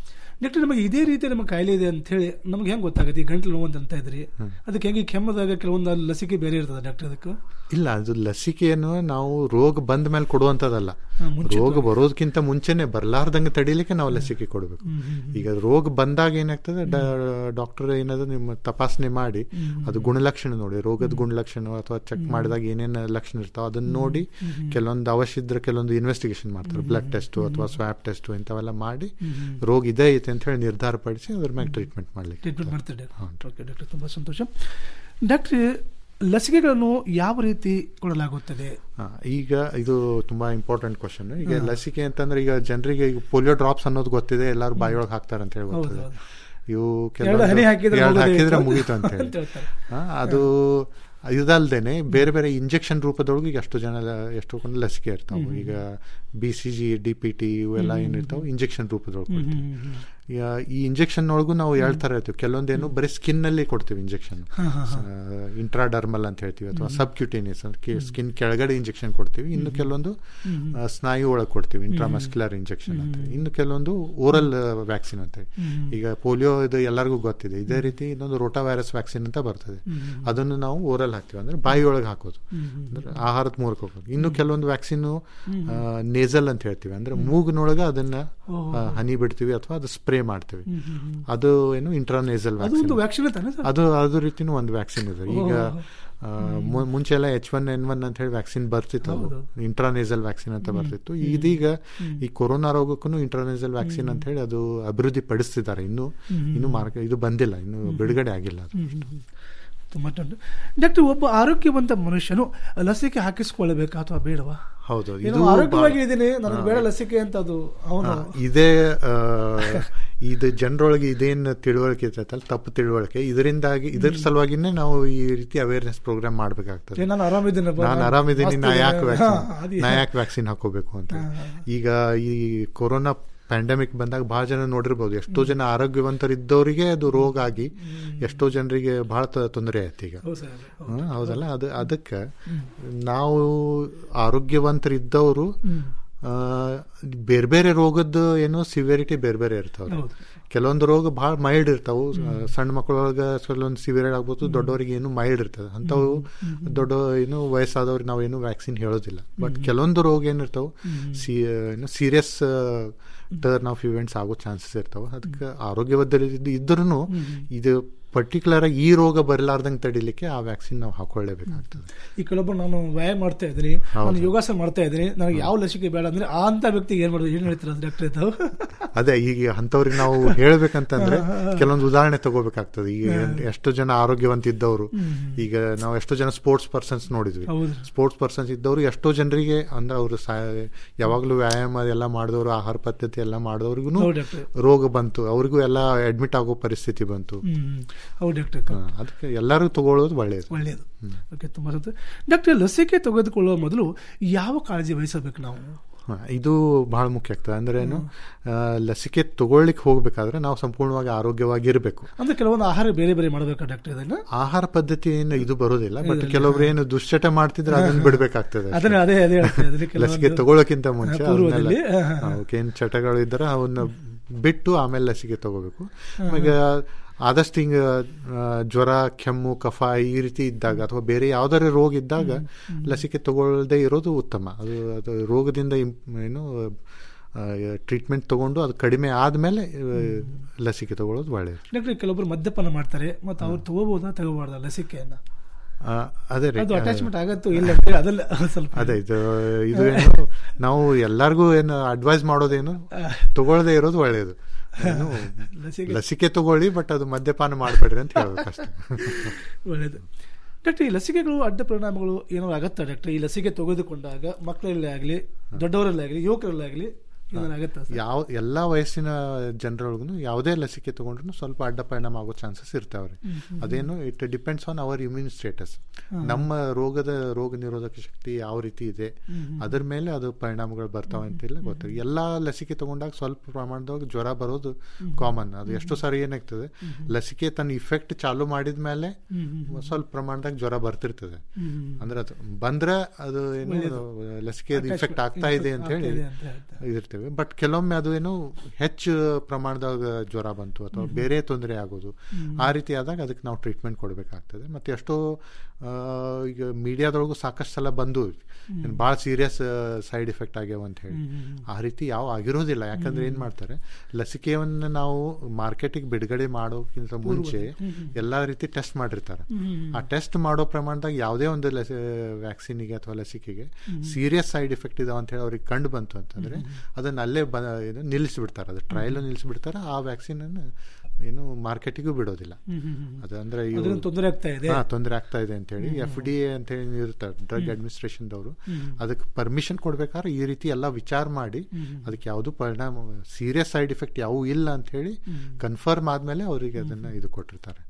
ಡಾಕ್ಟರ್ ನಮಗೆ ಇದೇ ರೀತಿ ನಮ್ಮ ಕಾಯಿಲೆ ಇದೆ ಅಂತ ಹೇಳಿ ನಮ್ಗೆ ಹೆಂಗ್ ಗೊತ್ತಾಗುತ್ತೆ ಈ ಗಂಟ್ಲು ನೋವು ಅಂತ ಇದ್ರಿ ಅದಕ್ಕೆ ಹೆಂಗೆ ಈ ಕೆಮ್ಮದಾಗ ಕೆಲವೊಂದು ಅಲ್ಲಿ ಲಸಿಕೆ ಬೇರೆ ಇರ್ತದೆ ಡಾಕ್ಟರ್ ಅದಕ್ಕೆ ಇಲ್ಲ ಅದು ಲಸಿಕೆಯನ್ನು ನಾವು ರೋಗ ಬಂದ ಮೇಲೆ ಕೊಡುವಂತದಲ್ಲ ಹಾ, ಮುಂಚಿತವಾಗಿ. ರೋಗ ಬರೋದಕ್ಕಿಂತ ಮುಂಚೆನೆ ಬರ್ಲಾರ್ದಂಗೆ ತಡಿಲಿಕ್ಕೆ ನಾವು ಲಸಿಕೆ ಕೊಡಬೇಕು ಈಗ ರೋಗ ಬಂದಾಗ ಏನಾಗ್ತದೆ ಡಾಕ್ಟರ್ ಏನಾದ್ರು ನಿಮ್ಮ ತಪಾಸಣೆ ಮಾಡಿ ಅದು ಗುಣಲಕ್ಷಣ ನೋಡಿ ರೋಗದ ಗುಣಲಕ್ಷಣ ಅಥವಾ ಚೆಕ್ ಮಾಡಿದಾಗ ಏನೇನು ಲಕ್ಷಣ ಇರ್ತಾವ ಅದನ್ನ ನೋಡಿ ಕೆಲವೊಂದು ಅವಶ್ಯ ಇದ್ರೆ ಕೆಲವೊಂದು ಇನ್ವೆಸ್ಟಿಗೇಷನ್ ಮಾಡ್ತಾರೆ ಬ್ಲಡ್ ಟೆಸ್ಟ್ ಅಥವಾ ಸ್ವಾಪ್ ಟೆಸ್ಟ್ ಇಂಥವೆಲ್ಲ ಮಾಡಿ ರೋಗ ಇದೆ ಐತೆ ಅಂತ ಹೇಳಿ ನಿರ್ಧಾರ ಪಡಿಸಿ ಅದ್ರ ಮ್ಯಾಗ ಟ್ರೀಟ್ಮೆಂಟ್ ಮಾಡ್ಲಿಕ್ಕೆ ಟ್ರೀಟ್ಮೆಂಟ್ ಮಾಡ್ತಾರೆ ಡಾಕ್ಟರ್ ಓಕೆ ಡಾಕ್ಟರ್ ತುಂಬ ಸಂತೋಷ ಡಾಕ್ಟರ್ ಲಸಿಕೆಗಳನ್ನು ಯಾವ ರೀತಿ ಕೊಡಲಾಗುತ್ತದೆ ಹಾ, ಈಗ ಇದು ತುಂಬಾ ಇಂಪಾರ್ಟೆಂಟ್ ಕ್ವಶನ್ ಈಗ ಲಸಿಕೆ ಅಂತಂದ್ರೆ ಈಗ ಜನರಿಗೆ ಈಗ ಪೋಲಿಯೋ ಡ್ರಾಪ್ಸ್ ಅನ್ನೋದು ಗೊತ್ತಿದೆ ಎಲ್ಲರೂ ಬಾಯಿಯೊಳಗೆ ಹಾಕ್ತಾರೆ ಅಂತ ಹೇಳಿ ಹೌದು, ಗೊತ್ತಿದೆ ಹೌದು. ಇವು ಎರಡು ಹನಿ ಹಾಕಿದ್ರೆ ಎರಡು ಮುಗಿದೋಯ್ತು. ಹಾಕಿದ್ರೆ ಮುಗೀತು ಅಂತ ಹೇಳಿ ಅಂತ ಹೇಳ್ತಾರೆ. ಹಾ, ಅದು ಇದಲ್ದೇನೆ ಬೇರೆ ಬೇರೆ ಇಂಜೆಕ್ಷನ್ ರೂಪದೊಳಗೆ ಈಗ ಎಷ್ಟೋ ಜನ ಲ- ಎಷ್ಟೋ ಕೊಂಡು ಲಸಿಕೆ ಇರ್ತಾವೆ ಹ್ಮ್. ಈಗ B C G D P T ಇವೆಲ್ಲ ಹ್ಮ್. ಏನಿರ್ತಾವೆ ಇಂಜೆಕ್ಷನ್ ರೂಪದೊಳಗೆ ಹ್ಮ್, ಕೊಡ್ತೀವಿ. ಹ್ಮ್, ಹ್ಮ್. ಯಾ- ಈ ಇಂಜೆಕ್ಷನ್ ಒಳಗೂ ನಾವು ಎರಡು ಥರ ಇರ್ತೀವಿ ಕೆಲವೊಂದೇನು ಬರೀ ಸ್ಕಿನ್ ನಲ್ಲಿ ಕೊಡ್ತೀವಿ ಇಂಜೆಕ್ಷನ್ ಹಾ, ಹಾ, ಹಾ. ಇಂಟ್ರಾಡರ್ಮಲ್ ಅಂತ ಹೇಳ್ತೀವಿ ಅಥವಾ ಹ್ಮ್. ಸಬ್ ಕ್ಯೂಟೇನಿಯಸ್ ಸ್ಕಿನ್ ಕೆಳಗಡೆ ಇಂಜೆಕ್ಷನ್ ಕೊಡ್ತೀವಿ ಇನ್ನು ಕೆಲವೊಂದು ಹ್ಮ್. ಆ, ಸ್ನಾಯು ಒಳಗೆ ಕೊಡ್ತೀವಿ ಹ್ಮ್. ಇಂಟ್ರಾಮಸ್ಕ್ಯುಲರ್ ಇಂಜೆಕ್ಷನ್ ಅಂತ ಹ್ಮ್. ಇನ್ನು ಕೆಲವೊಂದು ಓರಲ್ ವ್ಯಾಕ್ಸಿನ್ ಅಂತ ಹ್ಮ್. ಈಗ ಪೋಲಿಯೋ ಇದು ಎಲ್ಲರಿಗೂ ಗೊತ್ತಿದೆ ಇದೇ ರೀತಿ ಇನ್ನೊಂದು ರೋಟಾ ವೈರಸ್ ವ್ಯಾಕ್ಸಿನ್ ಅಂತ ಬರ್ತದೆ ಹ್ಮ್. ಅದನ್ನು ನಾವು ಓರಲ್ ಹಾಕ್ತೀವಿ ಅಂದ್ರೆ ಬಾಯಿ ಒಳಗೆ ಹಾಕೋದು ಹ್ಮ್. ಅಂದ್ರೆ ಆಹಾರದ ಮೂಲಕ ಹೋಗೋದು ಇನ್ನು ಕೆಲವೊಂದು ವ್ಯಾಕ್ಸಿನ್ ಹ್ಮ್. ನೇಸಲ್ ಅಂತ ಹೇಳ್ತೀವಿ ಅಂದ್ರೆ ಮೂಗಿನೊಳಗೆ ಅದನ್ನ ಓಹೋ. ಆ, ಹನಿ ಬಿಡ್ತೀವಿ ಅಥವಾ ಅದು ಸ್ಪ್ರೇ ಮಾಡ್ತೀವಿ ಹ್ಮ್, ಹ್ಮ್, ಹ್ಮ್. ಅದು ಏನು ಇಂಟ್ರಾನೇಸಲ್ ಅದು ಒಂದು ವ್ಯಾಕ್ಸಿನ್ ತಾನೆ ಸರ್ ಅದು ಅದು ರೀತಿನೂ ಒಂದು ವ್ಯಾಕ್ಸಿನ್ ಇದೆ ಈಗ ಓಹೋ. ಆ, ಮು- ಮುಂಚೆ ಎಲ್ಲ ಎಚ್ ಒನ್ ಎನ್ ಒನ್ ಅಂತ ಹೇಳಿ ವ್ಯಾಕ್ಸಿನ್ ಬರ್ತಿತ್ತು ಅದು ಹೌದು. ಇಂಟ್ರಾನೇಸಲ್ ವ್ಯಾಕ್ಸಿನ್ ಅಂತ ಹ್ಮ್. ಬರ್ತಿತ್ತು ಹ್ಮ್. ಇದೀಗ ಹ್ಮ್. ಈ ಕೊರೋನಾ ರೋಗಕ್ಕೂ ಇಂಟ್ರಾನೇಸಲ್ ವ್ಯಾಕ್ಸಿನ್ ಹ್ಮ್. ಅಂತ ಹೇಳಿ ಅದು ಅಭಿವೃದ್ಧಿ ಪಡಿಸ್ತಿದ್ದಾರೆ ಇನ್ನು ಹ್ಮ್. ಇನ್ನು ಮಾರ್ಕ ಇದು ಬಂದಿಲ್ಲ ಇನ್ನು ಹ್ಮ್. ಬಿಡುಗಡೆ ಆಗಿಲ್ಲ ಅದು ಹ್ಮ್, ಹ್ಮ್, ಹ್ಮ್. ತುಂಬಾ ಟೊಂಡು. ಡಾಕ್ಟರ್ ಒಬ್ಬ ಆರೋಗ್ಯವಂತ ಮನುಷ್ಯನು ಲಸಿಕೆ ಹಾಕಿಸ್ಕೊಳ್ಬೇಕಾ ಅಥವಾ ಬೇಡವಾ ಹೌದು ಏನೋ ಇದು ಆರೋಗ್ಯವಾಗಿ ಬಹಳ- ಇದ್ದೀನಿ ನನಗೆ ಹಾ. ಬೇಡ ಲಸಿಕೆ ಅಂತ ಅದು ಅವನು ಹಾ, ಇದೇ ಆ, ಇದು ಜನರೊಳಗೆ ಇದೇನು ತಿಳುವಳಿಕೆ ಇರ್ತೈತಲ್ಲ ತಪ್ಪು ತಿಳುವಳಿಕೆ ಇದರಿಂದಾಗಿ ಇದ್ರ ಸಲುವಾಗಿನೇ ನಾವು ಈ ರೀತಿ ಅವೇರ್ನೆಸ್ ಪ್ರೋಗ್ರಾಮ್ ಮಾಡ್ಬೇಕಾಗ್ತದೆ ಏ, ನಾನು ಆರಾಮಿದ್ದೀನಪ್ಪ, ನಾನು ನಾನು ಆರಾಮಿದ್ದೀನಿ ನಾ ಮಸ್ತ್ ಯಾಕೆ ಇದ್ದೀನಿ. ವ್ಯಾಕ್ಸಿನ್ ಹಾ, ಅದು ನಾ ಯಾ- ಯಾಕೆ ವ್ಯಾಕ್ಸಿನ್ ಹಾಕೋಬೇಕು ಅಂತ ಹಾ, ಈಗ ಈ ಕೊರೋನಾ ಪ್ಯಾಂಡಮಿಕ್ ಬಂದಾಗ ಬಹಳ ಜನ ನೋಡಿರ್ಬೋದು ಎಷ್ಟೋ ಜನ ಆರೋಗ್ಯವಂತರಿದ್ದವರಿಗೆ ಅದು ರೋಗ ಆಗಿ ಎಷ್ಟೋ ಜನರಿಗೆ ಬಹಳ ತ- ತೊಂದರೆ ಆಯ್ತು ಈಗ ಹೌದು ಸರ್, ಹ್ಮ್, ಹೌದಲ್ಲ ಅದು ಅದಕ್ಕೆ ನಾವು ಆರೋಗ್ಯವಂತರಿದ್ದವರು ಹ್ಮ್. ಆ, ಬೇರೆ ಬೇರೆ ರೋಗದ ಏನೋ ಸಿವಿಯರಿಟಿ ಬೇರೆ ಬೇರೆ ಇರ್ತಾವ ಹೌದು. ಕೆಲವೊಂದು ರೋಗ ಬಹಳ ಮೈಲ್ಡ್ ಇರ್ತಾವು ಸಣ್ಣ ಮಕ್ಕಳೊಳಗೆ ಕೆಲವೊಂದು ಸಿವಿಯರ್ ಆಗ್ಬೋದು ದೊಡ್ಡವರಿಗೆ ಏನು ಮೈಲ್ಡ್ ಇರ್ತದೆ ಅಂಥವು ದೊಡ್ಡ ಏನು ವಯಸ್ಸಾದವ್ರಿಗೆ ನಾವು ಏನು ವ್ಯಾಕ್ಸಿನ್ ಹೇಳೋದಿಲ್ಲ ಬಟ್ ಕೆಲವೊಂದು ರೋಗ ಏನಿರ್ತಾವೆ ಸಿ ಏನು ಸೀರಿಯಸ್ ಟರ್ನ್ ಆಫ್ ಇವೆಂಟ್ಸ್ ಆಗೋ ಚಾನ್ಸಸ್ ಇರ್ತಾವೆ ಅದಕ್ಕೆ ಆರೋಗ್ಯವಂತರು ಇದ್ರೂ ಇದು ಪರ್ಟಿಕ್ಯುಲರ್ ಆಗಿ ಈ ರೋಗ ಬರಲಾರ್ದಂಗೆ ತಡಿಲಿಕ್ಕೆ ಆ ವ್ಯಾಕ್ಸಿನ್ ನಾವು ಹಾಕೊಳ್ಳೇಬೇಕಾಗ್ತದೆ ಈ ಕೆಲವೊಬ್ಬರು ನಾನು ವ್ಯಾಯಾಮ ಮಾಡ್ತಾ ಇದ್ದೀನಿ ನಾನು ಯೋಗಾಸನ ಮಾಡ್ತಾ ಇದ್ದೀನಿ ನನಗೆ ಯಾವ ಲಸಿಕೆ ಬೇಡ ಅಂದ್ರೆ ಆ ಅಂತ ವ್ಯಕ್ತಿಗೆ ಏನ್ ಮಾಡೋದು ಏನ್ ಹೇಳ್ತೀರಾ ಡಾಕ್ಟರ್ ಇದ್ದಾವೆ ಅದೇ ಈಗ ಅಂಥವ್ರಿಗೆ ನಾವು ಹೇಳ್ಬೇಕಂತಂದ್ರೆ ಹಾ, ಹಾ, ಹಾ. ಕೆಲವೊಂದು ಉದಾಹರಣೆ ತಗೋಬೇಕಾಗ್ತದೆ ಈಗ ಹಾ. ಎಷ್ಟೋ ಜನ ಆರೋಗ್ಯವಂತ ಇದ್ದವರು ಹ್ಮ್. ಈಗ ನಾವು ಎಷ್ಟೋ ಜನ ಸ್ಪೋರ್ಟ್ಸ್ ಪರ್ಸನ್ಸ್ ನೋಡಿದ್ವಿ ಹೌದು. ಸ್ಪೋರ್ಟ್ಸ್ ಪರ್ಸನ್ಸ್ ಇದ್ದವರು ಎಷ್ಟೋ ಜನರಿಗೆ ಅಂದ್ರೆ ಅವರು ಯಾವಾಗಲೂ ವ್ಯಾಯಾಮ ಎಲ್ಲ ಮಾಡಿದವರು ಆಹಾರ ಪದ್ಧತಿ ಎಲ್ಲ ಮಾಡಿದವ್ರಿಗೂ ಹೌದು ಡಾಕ್ಟ್ರೆ. ರೋಗ ಬಂತು ಅವ್ರಿಗೂ ಎಲ್ಲ ಅಡ್ಮಿಟ್ ಆಗೋ ಪರಿಸ್ಥಿತಿ ಬಂತು ಹ್ಮ್ ಹೌದು ಡಾಕ್ಟರ್ ಹಾ, ಅದಕ್ಕೆ ಎಲ್ಲರೂ ತಗೊಳ್ಳೋದು ಒಳ್ಳೆಯದು ಒಳ್ಳೆಯದು ಓಕೆ ತುಂಬಾ ಸಂತೋಷ ಡಾಕ್ಟರ್ ಲಸಿಕೆ ತೆಗೆದುಕೊಳ್ಳುವ ಮೊದಲು ಯಾವ ಕಾಳಜಿ ವಹಿಸಬೇಕು ನಾವು ಹಾ, ಇದು ಬಹಳ ಮುಖ್ಯ ಆಗ್ತದೆ ಅಂದ್ರೆ ಏನು ಆ, ಲಸಿಕೆ ತಗೊಳ್ಳಿಕ್ಕೆ ಹೋಗ್ಬೇಕಾದ್ರೆ ನಾವು ಸಂಪೂರ್ಣವಾಗಿ ಆರೋಗ್ಯವಾಗಿರ್ಬೇಕು ಅಂದ್ರೆ ಕೆಲವೊಂದು ಆಹಾರ ಬೇರೆ ಬೇರೆ ಮಾಡಬೇಕಾ ಡಾಕ್ಟರ್ ಇದನ್ನ ಆಹಾರ ಪದ್ಧತಿ ಏನು ಇದು ಬರೋದಿಲ್ಲ ಬಟ್ ಇದಿಲ್ಲ. ಕೆಲವೊಬ್ರು ಏನು ದುಶ್ಚಟ ಮಾಡ್ತಿದ್ರೆ ಅದನ್ನ ಬಿಡ್ಬೇಕಾಗ್ತದೆ ಅಷ್ಟೇ. ಅದನ್ನ ಅದೇ ಅದೇ ಹೇಳ್ತಾ ಇದ್ದೀನಿ, ಕೆಲವೊಂದು- ಲಸಿಕೆ ತಗೊಳ್ಳೋಕ್ಕಿಂತ ಮುಂಚೆ ಪೂರ್ವದಲ್ಲಿ, ಅವನ್ನೆಲ್ಲ- ಹಾ, ಹಾ. ಅವಕ್ಕೇನ್ ಚಟಗಳು ಇದ್ರೆ ಅವನ್ನ ಬಿಟ್ಟು ಆಮೇಲೆ ಲಸಿಕೆ ತಗೋಬೇಕು ಹಾ, ಈಗ ಆದಷ್ಟು ಹಿಂಗ ಆ, ಜ್ವರ ಕೆಮ್ಮು ಕಫ ಈ ರೀತಿ ಇದ್ದಾಗ ಅಥವಾ ಬೇರೆ ಯಾವ್ದಾರ ರೋಗ ಇದ್ದಾಗ ಲಸಿಕೆ ತಗೊಳ್ಳದೆ ಇರೋದು ಉತ್ತಮ ಅದು ಅದು ರೋಗದಿಂದ ಇಂ- ಏನು ಟ್ರೀಟ್ಮೆಂಟ್ ತಗೊಂಡು ಅದು ಕಡಿಮೆ ಆದ್ಮೇಲೆ ಆ, ಲಸಿಕೆ ತಗೊಳ್ಳೋದು ಒಳ್ಳೆಯದು ಡಾಕ್ಟರ್ ಕೆಲವೊಬ್ರು ಮದ್ಯಪಾನ ಮಾಡ್ತಾರೆ ಮತ್ತೆ ಅವ್ರು ತಗೋಬಹುದಾ ತಗೋಬಾರ್ದ ಲಸಿಕೆಯನ್ನ ಆ, ಅದೇ ರೀ ಅದು ಅಟ್ಯಾಚ್ಮೆಂಟ್ ಆಗತ್ತೋ ಇಲ್ಲ ಅಂತೇಳಿ ಅದಲ್ಲ ಸ್ವಲ್ಪ ಅದೇ ಇದು ಇದು ಏನು ನಾವು ಎಲ್ಲಾರ್ಗೂ ಏನು ಅಡ್ವೈಸ್ ಮಾಡೋದೇನು ತಗೊಳ್ಳದೆ ಇರೋದು ಒಳ್ಳೆಯದು ಏನು ಲಸಿಕೆ- ಲಸಿಕೆ ತಗೊಳ್ಳಿ ಬಟ್ ಅದು ಮದ್ಯಪಾನ ಮಾಡಬೇಡ್ರಿ ಅಂತ ಹೇಳ್ಬೇಕು ಅಷ್ಟೇ ಒಳ್ಳೇದು ಡಾಕ್ಟರ್ ಈ ಲಸಿಕೆಗಳು ಅಡ್ಡ ಪರಿಣಾಮಗಳು ಏನಾದ್ರು ಆಗತ್ತಾ ಡಾಕ್ಟರ್ ಈ ಲಸಿಕೆ ತೆಗೆದುಕೊಂಡಾಗ ಮಕ್ಕಳಲ್ಲೇ ಆಗಲಿ ದೊಡ್ಡವರಲ್ಲೇ ಆಗಲಿ ಯುವಕರಲ್ಲೇ ಆಗಲಿ ಏನಾದ್ರು ಆಗತ್ತಾ ಸರ್? ಯಾವ ಎಲ್ಲಾ ವಯಸ್ಸಿನ ಜನರೊಳಗೂ ಯಾವುದೇ ಲಸಿಕೆ ತಗೊಂಡ್ರು ಸ್ವಲ್ಪ ಅಡ್ಡ ಪರಿಣಾಮ ಆಗೋ ಚಾನ್ಸಸ್ ಇರ್ತಾವ್ರಿ ಹ್ಮ್, ಹ್ಮ್, ಅದೇನು ಇಟ್ ಡಿಪೆಂಡ್ಸ್ ಆನ್ ಅವರ್ ಇಮ್ಯೂನ್ ಸ್ಟೇಟಸ್ ಹಾ. ನಮ್ಮ ರೋಗದ ರೋಗ ನಿರೋಧಕ ಶಕ್ತಿ ಯಾವ ರೀತಿ ಇದೆ ಹ್ಮ್, ಹ್ಮ್. ಅದ್ರ ಮೇಲೆ ಅದು ಪರಿಣಾಮಗಳು ಬರ್ತಾವ ಅಂತಿಲ್ಲ ಗೊತ್ತಿಲ್ಲ ಎಲ್ಲಾ ಲಸಿಕೆ ತಗೊಂಡಾಗ ಸ್ವಲ್ಪ ಪ್ರಮಾಣದಾಗ ಜ್ವರ ಬರೋದು ಹ್ಮ್. ಕಾಮನ್ ಅದು ಎಷ್ಟೋ ಸಾರಿ ಏನಾಗ್ತದೆ ಲಸಿಕೆ ತನ್ನ ಇಫೆಕ್ಟ್ ಚಾಲು ಮಾಡಿದ ಮೇಲೆ ಹ್ಮ್, ಹ್ಮ್, ಸ್ವಲ್ಪ ಪ್ರಮಾಣದಾಗ ಜ್ವರ ಬರ್ತಿರ್ತದೆ ಹ್ಮ್. ಅಂದ್ರೆ ಅದು ಬಂದ್ರೆ ಅದು ಏನು ಒಳ್ಳೇದು. ಲಸಿಕೆ Attachment ಇಫೆಕ್ಟ್ ಆಗ್ತಾ ಇದೆ ಅಂತ ಆಗ್ತಾ ಹೇಳಿ ಇದೆ ಅಂತ ಹೇಳ್ತಾರೆ. ಇದಿರ್ತೇವೆ ಮಾಡ್ತೇವೆ ಬಟ್ ಕೆಲವೊಮ್ಮೆ ಅದು ಏನು ಹೆಚ್ಚು ಪ್ರಮಾಣದಾಗ ಜ್ವರ ಬಂತು ಅಥವಾ ಬೇರೆ ತೊಂದರೆ ಆಗೋದು ಆ ರೀತಿ ಆದಾಗ ಅದಕ್ಕೆ ನಾವು ಟ್ರೀಟ್ಮೆಂಟ್ ಕೊಡಬೇಕಾಗ್ತದೆ ಮತ್ತು ಎಷ್ಟೋ ಆ, ಈಗ ಮೀಡಿಯಾದೊಳಗೂ ಸಾಕಷ್ಟು ಸಲ ಬಂದು ಭಾಳ ಸೀರಿಯಸ್ ಸೈಡ್ ಎಫೆಕ್ಟ್ ಆಗ್ಯಾವ ಅಂತ ಹೇಳಿ ಆ ರೀತಿ ಯಾವ ಆಗಿರೋದಿಲ್ಲ ಯಾಕಂದ್ರೆ ಏನ್ ಮಾಡ್ತಾರೆ ಲಸಿಕೆಯನ್ನು ನಾವು ಮಾರ್ಕೆಟಿಗೆ ಬಿಡುಗಡೆ ಮಾಡೋಕ್ಕಿಂತ ಮುಂಚೆ ಎಲ್ಲಾ ರೀತಿ ಟೆಸ್ಟ್ ಮಾಡಿರ್ತಾರೆ ಆ ಟೆಸ್ಟ್ ಮಾಡೋ ಪ್ರಮಾಣದಾಗ ಯಾವುದೇ ಒಂದು ಲಸಿ ವ್ಯಾಕ್ಸಿನಿಗೆ ಅಥವಾ ಲಸಿಕೆಗೆ ಸೀರಿಯಸ್ ಸೈಡ್ ಎಫೆಕ್ಟ್ ಇದಾವ ಅಂತ ಹೇಳಿ ಅವ್ರಿಗೆ ಕಂಡು ಬಂತು ಅಂತಂದ್ರೆ ಅದನ್ನ ಅಲ್ಲೇ ಬ ಇದು ನಿಲ್ಲಿಸ್ಬಿಡ್ತಾರೆ ಅದು ಟ್ರಯಲ್ ನಿಲ್ಲಿಸ್ಬಿಡ್ತಾರೆ ಆ ವ್ಯಾಕ್ಸಿನ್ ಅನ್ನು ಏನು ಮಾರ್ಕೆಟಿಗೂ ಬಿಡೋದಿಲ್ಲ ಅದು ಅಂದ್ರೆ ಇವು- ಅದ್ರಿಂದ ತೊಂದ್ರೆ ಆಗ್ತಾ ಇದೆ. ಹಾ, ತೊಂದರೆ ಆಗ್ತಾ ಇದೆ ಅಂತ ಹೇಳಿ ಹ್ಮ್. ಎಫ್ ಡಿ ಎ ಅಂತ ಹೇಳಿ ಇರ್ತಾರೆ ಡ್ರಗ್ ಹ್ಮ್. ಅಡ್ಮಿನಿಸ್ಟ್ರೇಷನ್ದವರು ಹ್ಮ್. ಅದಕ್ಕೆ ಪರ್ಮಿಷನ್ ಕೊಡ್ಬೇಕಾದ್ರೆ ಈ ರೀತಿ ಎಲ್ಲ ವಿಚಾರ ಮಾಡಿ ಹ್ಮ್. ಅದಕ್ಕೆ ಯಾವುದು ಪರಿಣಾಮ ಸೀರಿಯಸ್ ಸೈಡ್ ಎಫೆಕ್ಟ್ ಯಾವೂ ಇಲ್ಲ ಅಂತ ಹೇಳಿ ಹ್ಮ್. ಕನ್ಫರ್ಮ್ ಆದ್ಮೇಲೆ ಅವರಿಗೆ ಅದನ್ನ ಇದು ಕೊಟ್ಟಿರ್ತಾರೆ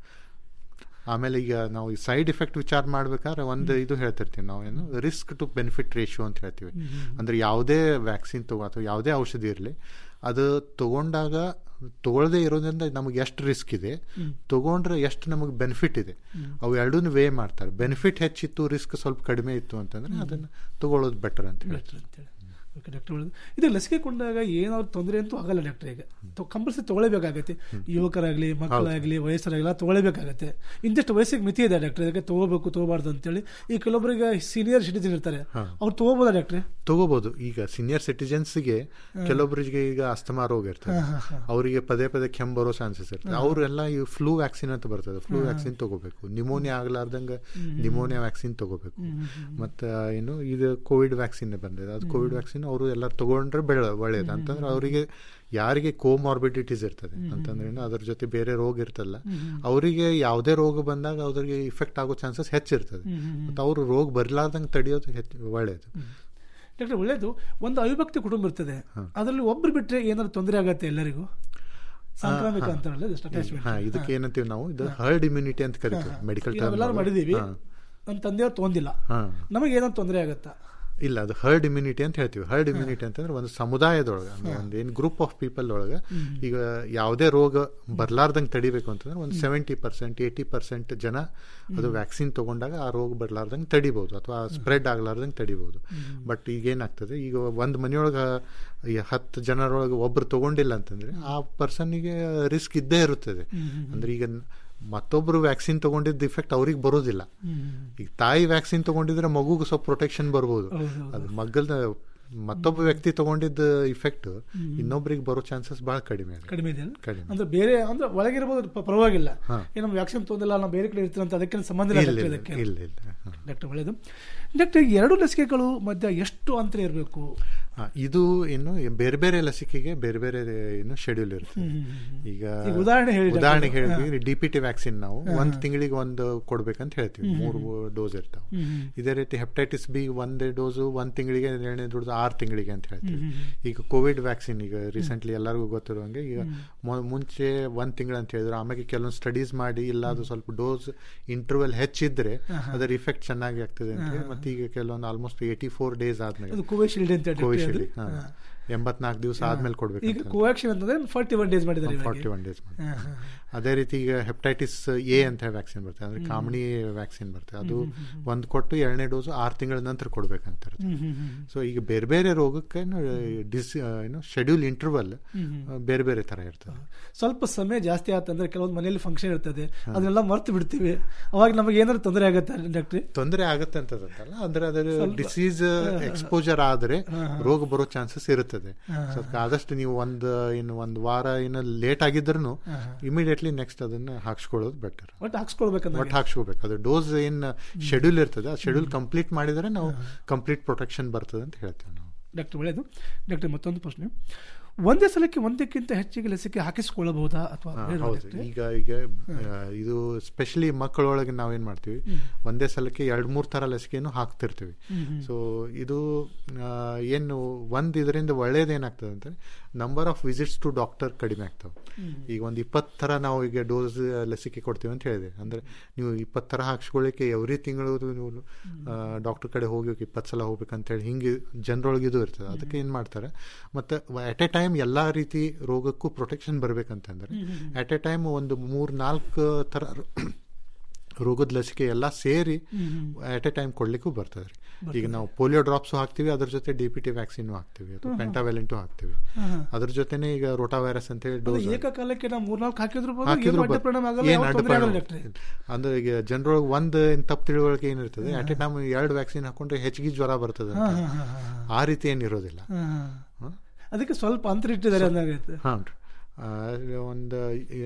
ಆಮೇಲೆ ಈಗ ನಾವು ಈ ಸೈಡ್ ಎಫೆಕ್ಟ್ ವಿಚಾರ ಮಾಡ್ಬೇಕಾದ್ರೆ ಒಂದು ಇದು ಹೇಳ್ತಿರ್ತೀವಿ ನಾವು ಏನು ರಿಸ್ಕ್ ಟು ಬೆನಿಫಿಟ್ ರೇಷಿಯೋ ಅಂತ ಹೇಳ್ತೀವಿ ಅಂದ್ರೆ ಯಾವುದೇ ವ್ಯಾಕ್ಸಿನ್ ತಗೋ ಅಥವಾ ಯಾವುದೇ ಔಷಧಿ ಇರಲಿ ಅದು ತಗೊಂಡಾಗ ತಗೊಳ್ಳದೆ ಇರೋದ್ರಿಂದ ನಮಗೆ ಎಷ್ಟು ರಿಸ್ಕ್ ಇದೆ ತಗೊಂಡ್ರೆ ಎಷ್ಟು ನಮಗೆ ಬೆನಿಫಿಟ್ ಇದೆ ಅವು ಎರಡೂ ವೇ ಮಾಡ್ತಾರೆ ಬೆನಿಫಿಟ್ ಹೆಚ್ಚಿತ್ತು ರಿಸ್ಕ್ ಸ್ವಲ್ಪ ಕಡಿಮೆ ಇತ್ತು ಅಂತಂದ್ರೆ ಅದನ್ನ ತಗೊಳ್ಳೋದು ಬೆಟರ್ ಅಂತ ಹೇಳಿ ಓಕೆ ಡಾಕ್ಟರ್ ಒಳ್ಳೆದು ಇದು ಲಸಿಕೆ ಕೊಂಡಾಗ ಏನಾದ್ರು ತೊಂದರೆ ಅಂತೂ ಆಗಲ್ಲ ಡಾಕ್ಟರ್ ಈಗ ಕಂಪಲ್ಸರಿ ತಗೊಳ್ಳೇಬೇಕಾಗತ್ತೆ ಯುವಕರಾಗ್ಲಿ ಮಕ್ಕಳಾಗ್ಲಿ ವಯಸ್ಸರಾಗಲಿ ತಗೊಳ್ಳೇಬೇಕಾಗತ್ತೆ ಇಂತಿಷ್ಟು ವಯಸ್ಸಿಗೆ ಮಿತಿ ಇದೆ ಡಾಕ್ಟರ್ ಇದಕ್ಕೆ ತಗೋಬೇಕು ತಗೋಬಾರ್ದು ಅಂತೇಳಿ ಈ ಕೆಲವೊಬ್ಬರಿಗೆ ಸೀನಿಯರ್ ಸಿಟಿಜನ್ ಇರ್ತಾರೆ ಹಾ. ಅವ್ರು ತಗೋಬೋದಾ ಡಾಕ್ಟ್ರೆ ತಗೋಬಹುದು ಈಗ ಸೀನಿಯರ್ ಸಿಟಿಜನ್ಸ್ಗೆ ಕೆಲವೊಬ್ಬರಿಗೆ ಈಗ ಅಸ್ತಮಾ ರೋಗ ಇರ್ತದೆ ಹಾ, ಹಾ, ಹಾ. ಅವರಿಗೆ ಪದೇ ಪದೇ ಕೆಮ್ಮು ಬರೋ ಚಾನ್ಸಸ್ ಇರ್ತದೆ ಹಾ. ಅವರೆಲ್ಲ ಈ ಫ್ಲೂ ವ್ಯಾಕ್ಸಿನ್ ಅಂತ ಬರ್ತದೆ ಫ್ಲೂ ಹಾ. ವ್ಯಾಕ್ಸಿನ್ ತಗೋಬೇಕು ನಿಮೋನಿಯಾ ಆಗ್ಲಾರ್ದಂಗ ಹ್ಮ್. ನಿಮೋನಿಯಾ ವ್ಯಾಕ್ಸಿನ್ ತಗೋಬೇಕು ಹ್ಮ್, ಹ್ಮ್, ಹ್ಮ್. ಮತ್ತೆ ಏನು ಇದು ಕೋವಿಡ್ ವ್ಯಾಕ್ಸಿನ್ ಬಂದಿದೆ ಅದು ಕೋವಿಡ್ ವ್ಯಾಕ್ಸಿನ್ ಅವರು ಎಲ್ಲರೂ ತಗೊಂಡ್ರೆ ಬೆಳ ಒಳ್ಳೇದು ಅಂತಂದ್ರೆ ಅವರಿಗೆ ಯಾರಿಗೆ ಕೋಮಾರ್ಬಿಡಿಟೀಸ್ ಇರ್ತದೆ ಅಂತಂದ್ರೆ ಏನು ಅದ್ರ ಜೊತೆ ಬೇರೆ ರೋಗ ಇರ್ತಲ್ಲ ಅವರಿಗೆ ಯಾವುದೇ ರೋಗ ಬಂದಾಗ ಅವ್ರಿಗೆ ಇಫೆಕ್ಟ್ ಆಗೋ ಚಾನ್ಸಸ್ ಹೆಚ್ಚಿರ್ತದೆ ಹ್ಮ್, ಹ್ಮ್, ಹ್ಮ್. ಮತ್ತು ಅವರು ರೋಗ ಬರ್ಲಾರ್ದಂಗೆ ತಡೆಯೋದು ಹೆಚ್ಚು ಒಳ್ಳೇದು ಡಾಕ್ಟರ್ ಒಳ್ಳೇದು ಒಂದು ಅವಿಭಕ್ತಿ ಕುಟುಂಬ ಇರ್ತದೆ ಅದರಲ್ಲಿ ಒಬ್ರು ಬಿಟ್ರೆ ಏನಾದ್ರು ತೊಂದರೆ ಆಗತ್ತೆ ಎಲ್ಲರಿಗೂ ಸಾಂಕ್ರಾಮಿಕ ಹಾ, ಅಂತಾರಲ್ಲ just attachment. ಹಾ ಇದಕ್ಕೆ ಹಾ. ಏನಂತೀವಿ ನಾವು ಇದು ಹರ್ಡ್ ಇಮ್ಯುನಿಟಿ ಅಂತ ಕರಿತೀವಿ ಹಾ, ಹಾ. ಮೆಡಿಕಲ್ ಈಗ ನಾವೆಲ್ಲರೂ ಮಾಡಿದೀವಿ ನಮ್ಮ ತಂದೆಯವ್ರು ತೊಂದಿಲ್ಲ ಹಾ. ನಮಗೆ ಏನಾದ್ರು ತೊಂದರೆ ಆಗತ್ತಾ ಇಲ್ಲ ಅದು ಹರ್ಡ್ ಇಮ್ಯುನಿಟಿ ಅಂತ ಹೇಳ್ತೀವಿ ಹರ್ಡ್ ಇಮ್ಯುನಿಟಿ ಅಂತಂದ್ರೆ ಒಂದು ಸಮುದಾಯದೊಳಗೆ ಅಂದ್ರೆ ಒಂದು ಏನು ಗ್ರೂಪ್ ಆಫ್ ಪೀಪಲ್ ಒಳಗೆ ಹ್ಮ್. ಈಗ ಯಾವುದೇ ರೋಗ ಬರ್ಲಾರ್ದಂಗೆ ತಡಿಬೇಕು ಅಂತಂದ್ರೆ ಒಂದು ಸೆವೆಂಟಿ ಪರ್ಸೆಂಟ್ ಏಯ್ಟಿ ಪರ್ಸೆಂಟ್ ಜನ ಅದು ವ್ಯಾಕ್ಸಿನ್ ತಗೊಂಡಾಗ ಆ ರೋಗ ಬರ್ಲಾರ್ದಂಗೆ ತಡಿಬಹುದು ಅಥವಾ ಸ್ಪ್ರೆಡ್ ಆಗ್ಲಾರ್ದಂಗೆ ತಡಿಬಹುದು ಬಟ್ ಈಗ ಏನಾಗ್ತದೆ ಈಗ ಒಂದು ಮನೆಯೊಳಗೆ ಈ ಹತ್ತು ಜನರೊಳಗೆ ಒಬ್ರು ತಗೊಂಡಿಲ್ಲ ಅಂತಂದ್ರೆ ಆ ಪರ್ಸನ್ನಿಗೆ ರಿಸ್ಕ್ ಇದ್ದೇ ಇರುತ್ತದೆ ಅಂದ್ರೆ ಈಗ ಮತ್ತೊಬ್ರು ವ್ಯಾಕ್ಸಿನ್ ತಗೊಂಡಿದ್ದ ಇಫೆಕ್ಟ್ ಅವ್ರಿಗೆ ಬರೋದಿಲ್ಲ ಈಗ ತಾಯಿ ವ್ಯಾಕ್ಸಿನ್ ತಗೊಂಡಿದ್ರೆ ಮಗುಗೆ ಸ್ವಲ್ಪ ಪ್ರೊಟೆಕ್ಷನ್ ಬರ್ಬೋದು ಹೌದು, ಅದು ಮಗಲ್ದ ಮತ್ತೊಬ್ಬ ವ್ಯಕ್ತಿ ತಗೊಂಡಿದ್ದ ಇಫೆಕ್ಟ್ ಇನ್ನೊಬ್ರಿಗೆ ಬರೋ ಚಾನ್ಸಸ್ ಬಹಳ ಕಡಿಮೆ ಇದೆ ಕಡಿಮೆ ಇದೆ ಕಡಿಮೆ ಅಂದ್ರೆ ಬೇರೆ ಅಂದ್ರೆ ಒಳಗಿರ್ಬೋದು ಪ- ಪರವಾಗಿಲ್ಲ ಹಾ. ಏನು ವ್ಯಾಕ್ಸಿನ್ ತೊಂದಿಲ್ಲ ನಾವು ಬೇರೆ ಕಡೆ ಇರ್ತೀವಿ ಅಂತ ಅದಕ್ಕೆ ಸಂಬಂಧ ಇಲ್ಲ ಇಲ್ಲ, ಡಾಕ್ಟರ್ ಇಲ್ಲ, ಇದಕ್ಕೆ ಇಲ್ಲ, ಇಲ್ಲ. ಹಾ. ಡಾಕ್ಟರ್ ಒಳ್ಳೇದು ಡಾಕ್ಟರ್ ಈ ಎರಡು ಲಸಿಕೆಗಳು ಮಧ್ಯ ಎಷ್ಟು ಅಂತರ ಇರಬೇಕು ಹಾ, ಇದು ಇನ್ನು ಬೇರೆ ಬೇರೆ ಲಸಿಕೆಗೆ ಬೇರೆ ಬೇರೆ ಏನು ಶೆಡ್ಯೂಲ್ ಇರುತ್ತೆ ಹ್ಮ್, ಹ್ಮ್, ಹ್ಮ್. ಈಗ ಈಗ ಉದಾಹರಣೆ ಹೇಳಿ ಉದಾಹರಣೆಗೆ ಡಾಕ್ಟರ್. ಹೇಳಿದ್ವಿ ಡಿ ಪಿ ಟಿ ವ್ಯಾಕ್ಸಿನ್ ನಾವು ಹಾ. ಒಂದ್ ತಿಂಗಳಿಗೆ ಒಂದು ಕೊಡ್ಬೇಕಂತ ಹೇಳ್ತೀವಿ ಹ್ಮ್, ಮೂರು ಹ್ಮ್. ಡೋಸ್ ಇರ್ತಾವೆ ಹ್ಮ್, ಹ್ಮ್. ಇದೇ ರೀತಿ ಹೆಪಟೈಟಿಸ್ ಬಿ ಒಂದೇ ಡೋಸು ಒಂದ್ ತಿಂಗಳಿಗೆ ಎರಡನೇ ದುಡ್ದು ಆರು ತಿಂಗಳಿಗೆ ಅಂತ ಹೇಳ್ತೀವಿ ಹ್ಮ್, ಹ್ಮ್, ಈಗ ಕೋವಿಡ್ ವ್ಯಾಕ್ಸಿನ್ ಈಗ ರೀಸೆಂಟ್ಲಿ ಎಲ್ಲರಿಗೂ ಗೊತ್ತಿರುವಂಗೆ ಈಗ ಮೊ- ಮುಂಚೆ ಒಂದ್ ತಿಂಗಳು ಅಂತ ಹೇಳಿದ್ರು ಆಮೇಲೆ ಕೆಲವೊಂದು ಸ್ಟಡೀಸ್ ಮಾಡಿ ಇಲ್ಲ ಅದು ಸ್ವಲ್ಪ ಡೋಸ್ ಇಂಟರ್ವಲ್ ಹೆಚ್ಚಿದ್ರೆ ಹಾ, ಹಾ. ಅದರ ಇಫೆಕ್ಟ್ ಚೆನ್ನಾಗಿ ಆಗ್ತದೆ ಅಂತ ಹೇಳಿ ಹಾ, ಮತ್ತೆ ಈಗ ಕೆಲವೊಂದು ಆಲ್ಮೋಸ್ಟ್ ಏಯ್ಟಿ ಫೋರ್ ಡೇಸ್ ಆದ್ಮೇಲೆ ಅದು ಕೋವಿಶೀಲ್ಡ್ ಅಂತ ಹೇಳಿ ಕೋವಿಶೀಲ್ಡ್ ಅದು. ಹಾ. ಎಂಬತ್ನಾಲ್ಕು ದಿವಸ ಆದ್ಮೇಲೆ ಕೊಡ್ಬೇಕು ಈಗ ಕೋವ್ಯಾಕ್ಸಿನ್ ಅಂತಂದ್ರೆ ಫಾರ್ಟಿ ಒನ್ ಡೇಸ್ ಮಾಡಿದ್ದಾರೆ ಫಾರ್ಟಿ ಒನ್ ಡೇಸ್ ಹಾ, ಹಾ, ಅದೇ ರೀತಿ ಈಗ ಹೆಪಟೈಟಿಸ್ ಎ ಅಂತ ವ್ಯಾಕ್ಸಿನ್ ಬರ್ತದೆ ಅಂದ್ರೆ ಕಾಮಣಿ ವ್ಯಾಕ್ಸಿನ್ ಬರ್ತದೆ ಅದು ಹ್ಮ್, ಹ್ಮ್, ಹ್ಮ್. ಒಂದು ಕೊಟ್ಟು ಎರಡನೇ ಡೋಸ್ ಆರು ತಿಂಗಳ ನಂತರ ಕೊಡ್ಬೇಕಂತ ಇರುತ್ತೆ ಹ್ಮ್, ಹ್ಮ್, ಹ್ಮ್. ಸೊ ಈಗ ಬೇರೆ ಬೇರೆ ರೋಗಕ್ಕೆ ಡಿಸ್ ಏನು ಶೆಡ್ಯೂಲ್ ಇಂಟರ್ವಲ್ ಹ್ಮ್, ಹ್ಮ್. ಬೇರೆ ಬೇರೆ ತರ ಇರ್ತದೆ ಸ್ವಲ್ಪ ಸಮಯ ಜಾಸ್ತಿ ಆತಂದ್ರೆ ಕೆಲವೊಂದು ಮನೆಯಲ್ಲಿ ಫಂಕ್ಷನ್ ಇರ್ತದೆ ಅದನ್ನೆಲ್ಲ ಮರ್ತು ಬಿಡ್ತೀವಿ ಅವಾಗ ನಮಗೆ ಏನಾದ್ರು ತೊಂದರೆ ಆಗುತ್ತೆ ಡಾಕ್ಟ್ರಿ ತೊಂದರೆ ಆಗುತ್ತೆ ಅಂತದಲ್ಲ ಅಂದ್ರೆ ಅದರ ಸ್ವಲ್ಪ- ಡಿಸೀಸ್ ಹಾ, ಹಾ. ಎಕ್ಸ್ಪೋಜರ್ ಆದ್ರೆ ಹಾ, ಹಾ. ರೋಗ ಬರೋ ಚಾನ್ಸಸ್ ಇರುತ್ತದೆ ಹಾ, ಸೊ ಆದಷ್ಟು ನೀವು ಒಂದು ಇನ್ನು ಒಂದು ವಾರ ಇನ್ನು ಲೇಟ್ ಆಗಿದ್ರು ಹಾ, ಹಾ. ಇಮಿಡಿಯೇಟ್ಲಿ ನೆಕ್ಸ್ಟ್ ಅದನ್ನ ಹಾಕ್ಸ್ಕೊಳ್ಳೋದು ಬೆಟರ್ ಒಟ್ಟು ಹಾಕ್ಸ್ಕೊಳ್ಬೇಕಂದ್ರೆ ಒಟ್ಟು ಹಾಕ್ಸ್ಕೋಬೇಕು ಅದು ಡೋಸ್ ಏನ್ ಶೆಡ್ಯೂಲ್ ಇರ್ತದೆ ಆ ಶೆಡ್ಯೂಲ್ ಕಂಪ್ಲೀಟ್ ಮಾಡಿದ್ರೆ ನಾವು ಕಂಪ್ಲೀಟ್ ಪ್ರೊಟೆಕ್ಷನ್ ಬರ್ತದೆ ಅಂತ ಹೇಳ್ತೇವೆ ನಾವು ಡಾಕ್ಟರ್ ಒಳ್ಳೆಯದು ಡಾಕ್ಟರ್ ಮತ್ತೊಂದು ಪ್ರಶ್ನೆ ಒಂದೇ ಸಲಕ್ಕೆ ಒಂದಕ್ಕಿಂತ ಹೆಚ್ಚಿಗೆ ಲಸಿಕೆ ಹಾಕಿಸಿಕೊಳ್ಳಬಹುದಾ ಅಥವಾ ಹಾ, ಬೇಡವಾ ಹೌದು ಡಾಕ್ಟ್ರೆ? ಈಗ ಈಗ ಆ, ಇದು ಸ್ಪೆಷಲಿ ಮಕ್ಕಳೊಳಗೆ ನಾವೇನ್ ಮಾಡ್ತೀವಿ ಹ್ಮ್. ಒಂದೇ ಸಲಕ್ಕೆ ಎರಡ್ ಮೂರ್ ತರ ಲಸಿಕೆಯನ್ನು ಹಾಕ್ತಿರ್ತೀವಿ ಹ್ಮ್, ಹ್ಮ್. ಸೊ ಇದು ಆ, ಏನು ಒಂದ್ ಇದರಿಂದ ಒಳ್ಳೇದೇನಾಗ್ತದೆ ಅಂತ number of visits to doctor ಕಡಿಮೆ ಆಗ್ತವೆ ಹ್ಮ್. ಈಗ ಒಂದು ಇಪ್ಪತ್ತು ಥರ ನಾವು ಈಗ ಡೋಸ್ ಲಸಿಕೆ ಕೊಡ್ತೀವಿ ಅಂತ ಹೇಳಿದೆ ಅಂದ್ರೆ ನೀವು ಇಪ್ಪತ್ತು ಥರ ಹಾಕ್ಸ್ಕೊಳ್ಳಿಕ್ಕೆ ಎವ್ರಿ ತಿಂಗಳು ನೀವು ಡಾಕ್ಟರ್ ಕಡೆ ಹೋಗ್ಬೇಕು ಇಪ್ಪತ್ತು ಸಲ ಹೋಗ್ಬೇಕಂತ ಹೇಳಿ ಹಿಂಗೆ ಜನರೊಳಗೆ ಇದು ಇರ್ತದೆ ಅದಕ್ಕೆ ಏನು ಮಾಡ್ತಾರೆ ಮತ್ತು ಅಟ್ ಎ ಟೈಮ್ ಎಲ್ಲ ರೀತಿ ರೋಗಕ್ಕೂ ಪ್ರೊಟೆಕ್ಷನ್ ಬರ್ಬೇಕಂತಂದ್ರೆ ಹ್ಮ್, ಹ್ಮ್, ಹ್ಮ್. ಅಟ್ ಎ ಟೈಮ್ ಒಂದು ಮೂರು ನಾಲ್ಕು ಥರ ರೋಗದ ಲಸಿಕೆ ಎಲ್ಲ ಸೇರಿ ಹ್ಮ್, ಹ್ಮ್. ಅಟ್ ಎ ಟೈಮ್ ಕೊಡ್ಲಿಕ್ಕೂ ಬರ್ತದೆ ರೀ ಈಗ ನಾವು ಪೋಲಿಯೋ ಡ್ರಾಪ್ಸ್ ಹಾಕ್ತಿವಿ ಅದ್ರ ಜೊತೆ ಡಿ ಪಿ ಟಿ ವ್ಯಾಕ್ಸಿನ್ ಹಾಕ್ತಿವಿ ಅಥವಾ ಹ್ಮ್, ಹ್ಮ್. ಪೆಂಟಾವೆಲೆಂಟು ಹಾಕ್ತಿವಿ ಹ್ಮ್, ಹ್ಮ್. ಅದ್ರ ಜೊತೆನೆ ಈಗ ರೋಟಾ ವೈರಸ್ ಅಂತ ಹೇಳಿ ಅದು ಡೋಸ್ ಏಕಕಾಲಕ್ಕೆ ನಾವು ಮೂರ್ನಾಲ್ಕು ಹಾಕಿದ್ರು ಬೋದು, ಹಾಕಿದ್ರು ಏನು ಅಡ್ಡ ಬರ್- ಪರಿಣಾಮ ಆಗಲ್ಲ ಏನ್ ಯಾವ ಅಡ್ಡ ತೊಂದ್ರೆ ಆಗಲ್ಲ ಪರಿಣಾಮ ಡಾಕ್ಟ್ರೆ ಅಂದ್ರೆ ಈಗ ಜನರೊಳಗೆ ಒಂದು ಏನ್ ತಪ್ಪು ತಿಳುವಳಿಕೆ ಏನಿರ್ತದೆ ಅಟ್ ಎ ಟೈಮ್ ಎರಡು ವ್ಯಾಕ್ಸಿನ್ ಹಾಕೊಂಡ್ರೆ ಹೆಚ್ಚಿಗೆ ಜ್ವರ ಬರ್ತದೆ ಅಂತ. ಹಾ, ಹಾ, ಹಾ, ಹಾ. ಆ ರೀತಿ ಏನಿರೋದಿಲ್ಲ ಹಾ, ಹಾ. ಅದಕ್ಕೆ ಸ್ವಲ್ಪ ಅಂತರ ಇಟ್ಟಿದ್ದಾರೆ ಅಂದಾಗೈತೆ ಹಾಂ ಒಂದು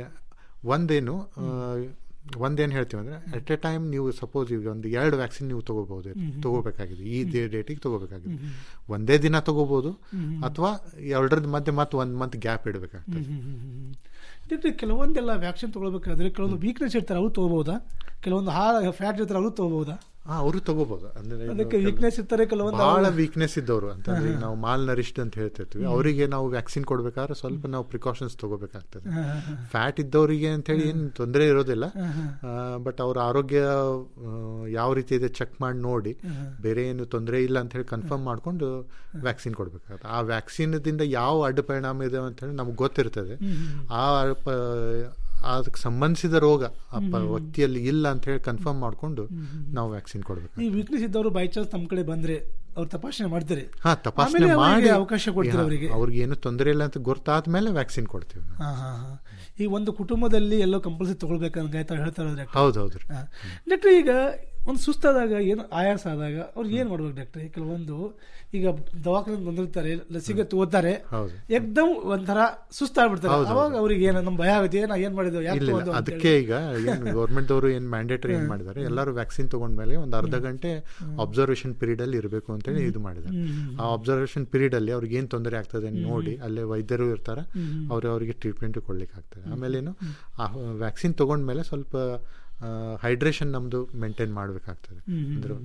ಒಂದೇನು ಆ, ಒಂದೇನು ಹೇಳ್ತೀವಿ ಅಂದ್ರೆ ಅಟ್ ಎ ಟೈಮ್ ನೀವು ಸಪೋಸ್ ಈಗ ಒಂದು ಎರಡು ವ್ಯಾಕ್ಸಿನ್ ನೀವು ತಗೋಬಹುದು ಹ್ಮ್. ತಗೋಬೇಕಾಗಿದೆ ಈ ಡೇಟಿಗೆ ತಗೋಬೇಕಾಗಿದೆ ಹ್ಮ್. ಒಂದೇ ದಿನ ತಗೋಬಹುದು ಹ್ಮ್. ಅಥವಾ ಎರಡರದ ಮಧ್ಯೆ ಮತ್ತೆ ಒಂದು ಮಂತ್ ಗ್ಯಾಪ್ ಇಡಬೇಕಾಗ್ತದೆ ಹ್ಮ್, ಹ್ಮ್, ಹ್ಮ್, ಹ್ಮ್. ಇದಕ್ಕೆ ಕೆಲವೊಂದೆಲ್ಲ ವ್ಯಾಕ್ಸಿನ್ ತಗೊಳ್ಬೇಕಾದ್ರೆ ಕೆಲವೊಂದು ವೀಕ್ನೆಸ್ ಇರ್ತಾರೆ ಅವು ತಗೋಬಹುದಾ ಕೆಲವೊಂದು ಹಾ ಫ್ಯಾಟ್ ಇರ್ತಾರೆ ಅವು ತಗೋಬಹುದಾ ಹಾ ಅವರು ತಗೋಬಹುದು ಅಂದ್ರೆ ಅದಕ್ಕೆ ಇನ್ನು weakness ಇರ್ತಾರೆ ಕೆಲವೊಂದು ಬಹಳ ಅವ್ರು- ವೀಕ್ನೆಸ್ ಇದ್ದವರು ಅಂತಂದ್ರೆ ಈಗ ಹಾ, ಹಾ. ನಾವು ಮಾಲ್ ನರಿಷ್ಡ್ ಅಂತ ಹೇಳ್ತಿರ್ತೀವಿ ಹ್ಮ್. ಅವರಿಗೆ ನಾವು ವ್ಯಾಕ್ಸಿನ್ ಕೊಡ್ಬೇಕಾದ್ರೆ ಸ್ವಲ್ಪ ನಾವು ಪ್ರಿಕಾಷನ್ಸ್ ತಗೋಬೇಕಾಗ್ತದೆ ಹಾ, ಹಾ, ಹಾ. ಫ್ಯಾಟ್ ಇದ್ದವರಿಗೆ ಅಂತ ಹೇಳಿ ಏನು ತೊಂದರೆ ಇರೋದಿಲ್ಲ ಹಾ, ಹಾ. ಬಟ್ ಅವ್ರ ಆರೋಗ್ಯ ಆ, ಯಾವ ರೀತಿ ಇದೆ ಚೆಕ್ ಮಾಡಿ ನೋಡಿ ಹಾ. ಬೇರೆ ಏನು ತೊಂದರೆ ಇಲ್ಲ ಅಂತ ಹೇಳಿ ಕನ್ಫರ್ಮ್ ಮಾಡ್ಕೊಂಡು ವ್ಯಾಕ್ಸಿನ್ ಕೊಡ್ಬೇಕಾಗುತ್ತೆ ಆ ವ್ಯಾಕ್ಸಿನ್ದಿಂದ ಯಾವ ಅಡ್ಡ ಪರಿಣಾಮ ಇದೆ ಅಂತ ಹೇಳಿ ನಮ್ಗೆ ಗೊತ್ತಿರ್ತದೆ ಹ್ಮ್, ಹ್ಮ್. ಆ ಪ- ಅದಕ್ಕೆ ಸಂಬಂಧಿಸಿದ ರೋಗ ಆ ಪ- ಹ್ಮ್. ವ್ಯಕ್ತಿಯಲ್ಲಿ ಇಲ್ಲ ಅಂತ ಹೇಳಿ ಕನ್ಫರ್ಮ್ ಮಾಡ್ಕೊಂಡು ಹ್ಮ್, ಹ್ಮ್. ನಾವು ವ್ಯಾಕ್ಸಿನ್ ಕೊಡ್ಬೇಕು ಈ ವೀಕ್ನೆಸ್ ಇದ್ದವರು ಬೈ ಚಾನ್ಸ್ ನಮ್ಮ ಕಡೆ ಬಂದ್ರೆ ಅವ್ರು ತಪಾಸಣೆ ಮಾಡ್ತಾರೆ ಹಾ ತಪಾಸಣೆ ಆಮೇಲೆ ಅವರಿಗೆ ಮಾಡಿ ಅವಕಾಶ ಕೊಡ್ತೀರಾ ಅವರಿಗೆ ಅವ್ರಿಗೆ ಏನು ತೊಂದರೆ ಇಲ್ಲ ಅಂತ ಗೊತ್ತಾದ್ಮೇಲೆ ವ್ಯಾಕ್ಸಿನ್ ಕೊಡ್ತೀವಿ ನಾವು. ಹಾ ಹಾ ಹಾ ಈ ಒಂದು ಕುಟುಂಬದಲ್ಲಿ ಎಲ್ಲೋ ಕಂಪಲ್ಸರಿ ತಗೊಳ್ಬೇಕಂತ ಆಯ್ತಾ ಹೇಳ್ತಾರೆ ಡಾಕ್ಟರ್ ಹೌದು ಹೌದ್ರಿ ಡಾಕ್ಟರ್ ಈಗ ಒಂದು ಸುಸ್ತಾದಾಗ ಏನು ಆಯಾಸ ಆದಾಗ ಅವ್ರು ಏನು ಮಾಡ್ಬೇಕು ಡಾಕ್ಟರ್ ಕೆಲವೊಂದು ಈಗ ದವಾಖಾನೆ ಬಂದಿರ್ತಾರೆ ಲಸಿಕೆ ತಗೋತಾರೆ ಹೌದು. ಎಕ್ದಮ್ ಒಂಥರ ಸುಸ್ತಾಗ್ಬಿಡ್ತಾರೆ ಹೌದು, ಅವಾಗ ಅವ್ರಿಗೆ ಏನು ನಮ್ ಭಯ ಆಗುತ್ತೆ ನಾ ಏನ್ ಮಾಡಿದ್ವಿ ಯಾಕೆ ಇಲ್ಲ ತಗೊಂಡು ಇಲ್ಲ, ಅಂತ ಅದಕ್ಕೆ ಹೇಳಿ. ಈಗ ಏನು ಗೌರ್ಮೆಂಟ್ ದವರು ಏನ್ ಮ್ಯಾಂಡೇಟರಿ ಏನ್ ಹ್ಮ್. ಮಾಡಿದ್ದಾರೆ ಎಲ್ಲರೂ ವ್ಯಾಕ್ಸಿನ್ ತಗೊಂಡ್ಮೇಲೆ ಒಂದು ಅರ್ಧ ಗಂಟೆ ಅಬ್ಸರ್ವೇಷನ್ ಪೀರಿಯಡ್ ಅಲ್ಲಿ ಇರಬೇಕು ಅಂತ ಹೇಳಿ ಇದು ಮಾಡಿದ್ದಾರೆ ಹ್ಮ್. ಆ ಅಬ್ಸರ್ವೇಷನ್ ಪೀರಿಯಡ್ ಅಲ್ಲಿ ಅವ್ರಿಗೆ ಏನ್ ತೊಂದರೆ ಆಗ್ತದೆ ಅಂತ ಹ್ಮ್. ನೋಡಿ ಅಲ್ಲೇ ವೈದ್ಯರು ಇರ್ತಾರೆ ಹ್ಮ್. ಅವ್ರು ಅವರಿಗೆ ಟ್ರೀಟ್ಮೆಂಟ್ ಕೊಡ್ಲಿಕ್ಕೆ ಆಗ್ತದೆ ಆಮೇಲೆ ಏನು ಆ ವ್ಯಾಕ್ಸಿನ್ ತಗೊಂಡ್ಮೇಲೆ ಸ್ವಲ್ಪ ಹೈಡ್ರೇಷನ್ ನಮ್ದು ಮೇಂಟೈನ್ ಮಾಡಬೇಕಾಗ್ತದೆ ಹ್ಮ್, ಹ್ಮ್, ಅಂದ್ರೆ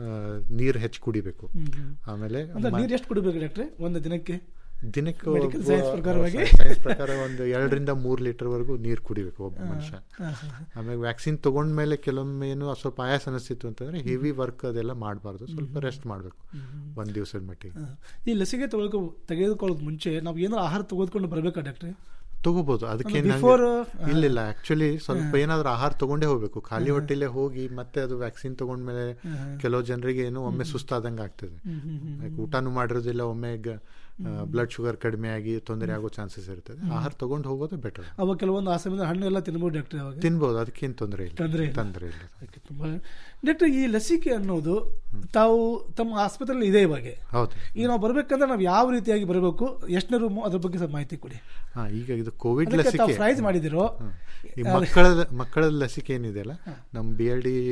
ನೀರು ಹೆಚ್ಚು ಕುಡಿಬೇಕು ಹ್ಮ್, ಹ್ಮ್. ಆಮೇಲೆ ಅಂದ್ರೆ ಮ- ನೀರು ಎಷ್ಟು ಕುಡಿಬೇಕು ಡಾಕ್ಟ್ರೆ ಒಂದು ದಿನಕ್ಕೆ ದಿನಕ್ಕೆ Medical ಒಬ್ಬ- science ಪ್ರಕಾರವಾಗಿ? science ಪ್ರಕಾರ ಒಂದು ಎರಡರಿಂದ ಮೂರು ಲೀಟರ್ ವರೆಗೂ ನೀರು ಕುಡಿಬೇಕು ಒಬ್ಬ ಹಾ, ಮನುಷ್ಯ ಹಾ, ಹಾ, ಹಾ. ಆಮೇಲೆ ವ್ಯಾಕ್ಸಿನ್ ತಗೊಂಡ್ಮೇಲೆ ಕೆಲವೊಮ್ಮೆ ಏನು ಸ್ವಲ್ಪ ಆಯಾಸ ಅನಿಸ್ತಿತ್ತು ಅಂತಂದ್ರೆ ಹೆವಿ ವರ್ಕ್ ಅದೆಲ್ಲ ಮಾಡಬಾರ್ದು ಸ್ವಲ್ಪ ರೆಸ್ಟ್ ಮಾಡಬೇಕು ಒಂದ್ ದಿವಸದ ಮಟ್ಟಿಗೆ ಹಾ. ಈ ಲಸಿಕೆ ತಗೊಳ್ಕೊ ತೆಗೆದುಕೊಳ್ಳೋದು ಮುಂಚೆ ನಾವು ಏನಾದ್ರು ಆಹಾರ ತೆಗೆದುಕೊಂಡು ಬರ್ಬೇಕಾ ಡಾಕ್ಟ್ರೆ ತಗೋಬಹುದು ಅದಕ್ಕೆ ಅಂದ್ರೆ ನಂಗೆ- before, ಆ, ಇಲ್ಲ ಇಲ್ಲ ಆಕ್ಚುಲಿ ಸ್ವಲ್ಪ ಹಾ. ಏನಾದ್ರು ಆಹಾರ ತಗೊಂಡೇ ಹೋಗ್ಬೇಕು ಖಾಲಿ ಹಾ. ಹೊಟ್ಟೆಲೆ ಹೋಗಿ ಮತ್ತೆ ಅದು ವ್ಯಾಕ್ಸಿನ್ ತಗೊಂಡ್ಮೇಲೆ ಹಾ. ಕೆಲವು ಜನರಿಗೆ ಏನು ಒಮ್ಮೆ ಹ್ಮ್. ಸುಸ್ತಾದಂಗೆ ಆಗ್ತದೆ ಹ್ಮ್, ಹ್ಮ್, ಹ್ಮ್, Like ಹ್ಮ್. ಊಟನೂ ಮಾಡಿರೋದಿಲ್ಲ ಒಮ್ಮೆ ಹ್ಮ್. ಬ್ಲಡ್ ಶುಗರ್ ಕಡಿಮೆ ಆಗಿ ತೊಂದರೆ ಆಗೋ ಚಾನ್ಸಸ್ ಇರ್ತದೆ ಹ್ಮ್. ಆಹಾರ ತಗೊಂಡು ಹೋಗೋದು ಬೆಟರ್ ಅವಾಗ ಕೆಲವೊಂದು ಆ ಸಮಯದ ಹಣ್ಣು ಎಲ್ಲ ತಿನ್ಬೋದು ಡಾಕ್ಟ್ರೆ ಅವಾಗ ತಿನ್ಬೋದು ಅದಕ್ಕೇನು ತೊಂದರೆ ಇಲ್ಲ ತೊಂದ್ರೆ ಇಲ್ಲ. ತೊಂದರೆ ಇಲ್ಲ ಓಕೆ, ತುಂಬಾ ಡಾಕ್ಟರ್ ಈ ಲಸಿಕೆ ಅನ್ನೋದು ತಾವು ತಮ್ಮ ಆಸ್ಪತ್ರೆಯಲ್ಲಿ ಇದೆ ಇವಾಗ ಹೌದು ಈಗ ನಾವು ಬರ್ಬೇಕಂದ್ರೆ ನಾವು ಯಾವ ರೀತಿಯಾಗಿ ಬರಬೇಕು ಎಷ್ಟನೇ ರೂಮು ಅದ್ರ ಬಗ್ಗೆ ಸ್ವಲ್ಪ ಮಾಹಿತಿ ಕೊಡಿ ಹಾ ಈಗ ಇದು ಕೋವಿಡ್ ಅದಕ್ಕೆ ತಾವು ಲಸಿಕೆ ಪ್ರೈಸ್ ಮಾಡಿದಿರೋ ಹ್ಮ್. ಈ ಮಕ್ಕಳ ಮಕ್ಕಳ ಲಸಿಕೆ ಏನಿದೆಯಲ್ಲ ನಮ್ಮ ಬಿ ಎಲ್ ಡಿ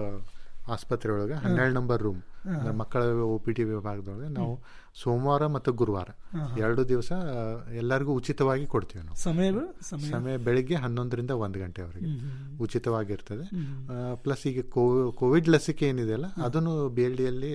ಆಸ್ಪತ್ರೆ ಒಳಗೆ ಹನ್ನೆರಡು ನಂಬರ್ ರೂಮ್ ಹಾ. ಮಕ್ಕಳ ಒ ಪಿ ಟಿ ವಿಭಾಗದೊಳಗೆ ನಾವು ಸೋಮವಾರ ಮತ್ತು ಗುರುವಾರ ಹಾ, ಹಾ. ಎರಡು ದಿವಸ ಎಲ್ಲರಿಗೂ ಉಚಿತವಾಗಿ ಕೊಡ್ತೀವಿ ನಾವು ಸಮಯ ಸಮಯ ಸಮಯ ಬೆಳಿಗ್ಗೆ ಹನ್ನೊಂದರಿಂದ ಒಂದು ಗಂಟೆವರೆಗೆ ಹ್ಮ್, ಹ್ಮ್, ಹ್ಮ್. ಉಚಿತವಾಗಿರ್ತದೆ ಹ್ಮ್. ಪ್ಲಸ್ ಈಗ ಕೋ- ಕೋವಿಡ್ ಲಸಿಕೆ ಏನಿದೆಯಲ್ಲ ಅದನ್ನು ಬಿ ಎಲ್ ಡಿಯಲ್ಲಿ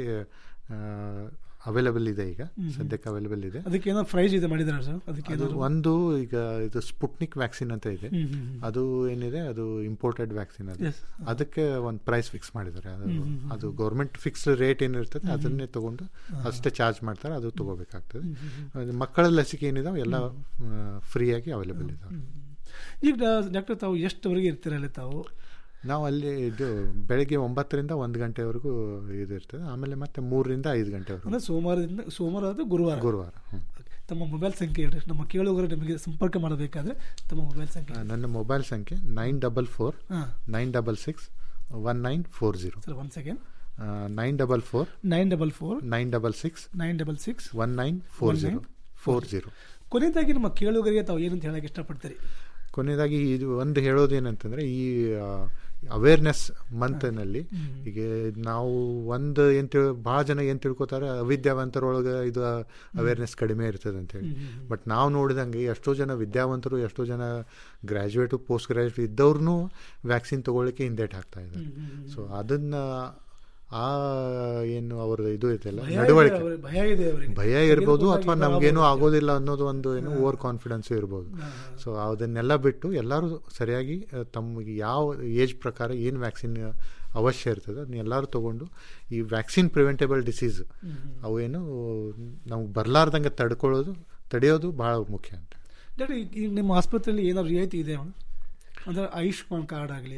ಅವೈಲೇಬಲ್ ಇದೆ ಈಗ ಹ್ಮ್, ಹ್ಮ್. ಸದ್ಯಕ್ಕೆ ಅವೈಲೇಬಲ್ ಇದೆ ಅದಕ್ಕೆ ಏನೋ ಪ್ರೈಸ್ ಇದೆ ಮಾಡಿದಾರೆ ಸರ್ ಅದಕ್ಕೆ ಅದು ಏನಾದ್ರು ಒಂದು ಈಗ ಇದು ಸ್ಪುಟ್ನಿಕ್ ವ್ಯಾಕ್ಸಿನ್ ಅಂತ ಇದೆ ಹ್ಮ್, ಹ್ಮ್, ಹ್ಮ್. ಅದು ಏನಿದೆ ಅದು ಇಂಪೋರ್ಟೆಡ್ ವ್ಯಾಕ್ಸಿನ್ ಅದು Yes. ಅದಕ್ಕೆ ಒಂದು ಪ್ರೈಸ್ ಫಿಕ್ಸ್ ಮಾಡಿದ್ದಾರೆ ಅದು ಹ್ಮ್, ಹ್ಮ್, ಹ್ಮ್. ಅದು ಗೌರ್ಮೆಂಟ್ ಫಿಕ್ಸ್ ರೇಟ್ ಏನಿರ್ತದೆ ಹ್ಮ್, ಅದನ್ನೇ ತಗೊಂಡು ಹಾ. ಅಷ್ಟೇ ಚಾರ್ಜ್ ಮಾಡ್ತಾರೆ ಅದು ತಗೋಬೇಕಾಗ್ತದೆ ಹ್ಮ್, ಹ್ಮ್, ಅದು ಮಕ್ಕಳ ಲಸಿಕೆ ಏನಿದಾವೆ ಎಲ್ಲ ಫ್ರೀಯಾಗಿ ಅವೈಲೇಬಲ್ ಇದಾವೆ ಈಗ ಡಾಕ್ಟರ್ ತಾವು ಎಷ್ಟುವರೆಗೆ ಇರ್ತೀರ ಅಲ್ಲಿ ತಾವು ನಾವು ಅಲ್ಲಿ ಇದು ಬೆಳಗ್ಗೆ ಒಂಬತ್ತರಿಂದ ಒಂದು ಗಂಟೆವರೆಗೂ ಇದು ಇರ್ತದೆ ಆಮೇಲೆ ಮತ್ತೆ ಮೂರರಿಂದ ಐದು ಗಂಟೆವರೆಗೂ ಅಂದ್ರೆ ಸೋಮವಾರದಿಂದ ಸೋಮವಾರ ಅದು ಗುರುವಾರ ಗುರುವಾರ ಹ್ಮ್. ತಮ್ಮ ಮೊಬೈಲ್ ಸಂಖ್ಯೆ ಹೇಳ್ರಿ ನಮ್ಮ ಕೇಳುಗರು ನಿಮಗೆ ಸಂಪರ್ಕ ಮಾಡಬೇಕಾದ್ರೆ ತಮ್ಮ ಮೊಬೈಲ್ ಸಂಖ್ಯೆ ಆ, ನನ್ನ ಮೊಬೈಲ್ ಸಂಖ್ಯೆ ನೈನ್ ಡಬಲ್ ಫೋರ್ ಹಾ. Nine double six one nine four zero sir one second nine double four nine double four nine double six nine double six one nine four One zero nine four zero ಕೊನೆಯದಾಗಿ ನಮ್ಮ ಕೇಳುಗರಿಗೆ ತಾವು ಏನಂತ ಹೇಳಕ್ ಇಷ್ಟಪಡ್ತೀರಿ ಕೊನೆಯದಾಗಿ ಇದು ಒಂದು ಹೇಳೋದೇನಂತಂದ್ರೆ ಈ ಅವೇರ್ನೆಸ್ ಮಂತ್ನಲ್ಲಿ ಈಗ ನಾವು ಒಂದು ಏನ್ ತಿಳ್ ಭಾಳ ಜನ ಏನ್ ತಿಳ್ಕೊತಾರೆ ಅವಿದ್ಯಾವಂತರೊಳಗೆ ಇದು ಅವೇರ್ನೆಸ್ ಕಡಿಮೆ ಇರ್ತದೆ ಅಂತ ಹೇಳಿ ಬಟ್ ನಾವು ನೋಡಿದಂಗೆ ಎಷ್ಟೋ ಜನ ವಿದ್ಯಾವಂತರು ಎಷ್ಟೋ ಜನ ಗ್ರಾಜುಯೇಟು ಪೋಸ್ಟ್ ಗ್ರಾಜುಯೇಟ್ ಇದ್ದವ್ರು ವ್ಯಾಕ್ಸಿನ್ ತಗೊಳ್ಳಿಕ್ಕೆ ಹಿಂದೇಟ್ ಹಾಕ್ತಾ ಇದ್ದಾರೆ ಸೊ ಅದನ್ನ ಆ ಏನು ಅವ್ರ ಇದು ಐತಲ್ಲ ಭಯ ಇದೆ ನಡವಳಿಕೆ ಅವ್ರಿಗೆ, ಭಯ ಇದೆ ಅವರಿಗೆ ಭಯ ಇರ್ಬೋದು ಅಥವಾ ತೆಗೆದುಕೊಂಡಾಗ ನಮ್ಗೇನು ಆಗೋದು. ಆಗೋದಿಲ್ಲ ಅನ್ನೋದು ಒಂದು ಏನು ಓವರ್ ಕಾನ್ಫಿಡೆನ್ಸ್ ಇರ್ಬೋದು ಸೊ ಅದನ್ನೆಲ್ಲ ಬಿಟ್ಟು ಎಲ್ಲರೂ ಸರಿಯಾಗಿ ಆ, ತಮಗೆ ಯಾವ ಏಜ್ ಪ್ರಕಾರ ಏನು ವ್ಯಾಕ್ಸಿನ್ ಅವಶ್ಯ ಇರ್ತದೆ ಅದನ್ನ ಎಲ್ಲರೂ ತಗೊಂಡು ಈ ವ್ಯಾಕ್ಸಿನ್ ಪ್ರಿವೆಂಟೇಬಲ್ ಡಿಸೀಸ್ ಅವೇನು ನಮ್ಗೆ ಬರಲಾರ್ದಂಗೆ ತಡ್ಕೊಳ್ಳೋದು ತಡೆಯೋದು ಬಹಳ ಮುಖ್ಯ ಅಂತ ಡಾಕ್ಟರ್ ಈಗ ನಿಮ್ಮ ಆಸ್ಪತ್ರೆಯಲ್ಲಿ ಏನಾದ್ರು ರಿಯಾಯಿತಿ ಇದೆ ಅಂದ್ರೆ ಆಯುಷ್ಮಾನ್ ಕಾರ್ಡ್ ಆಗಲಿ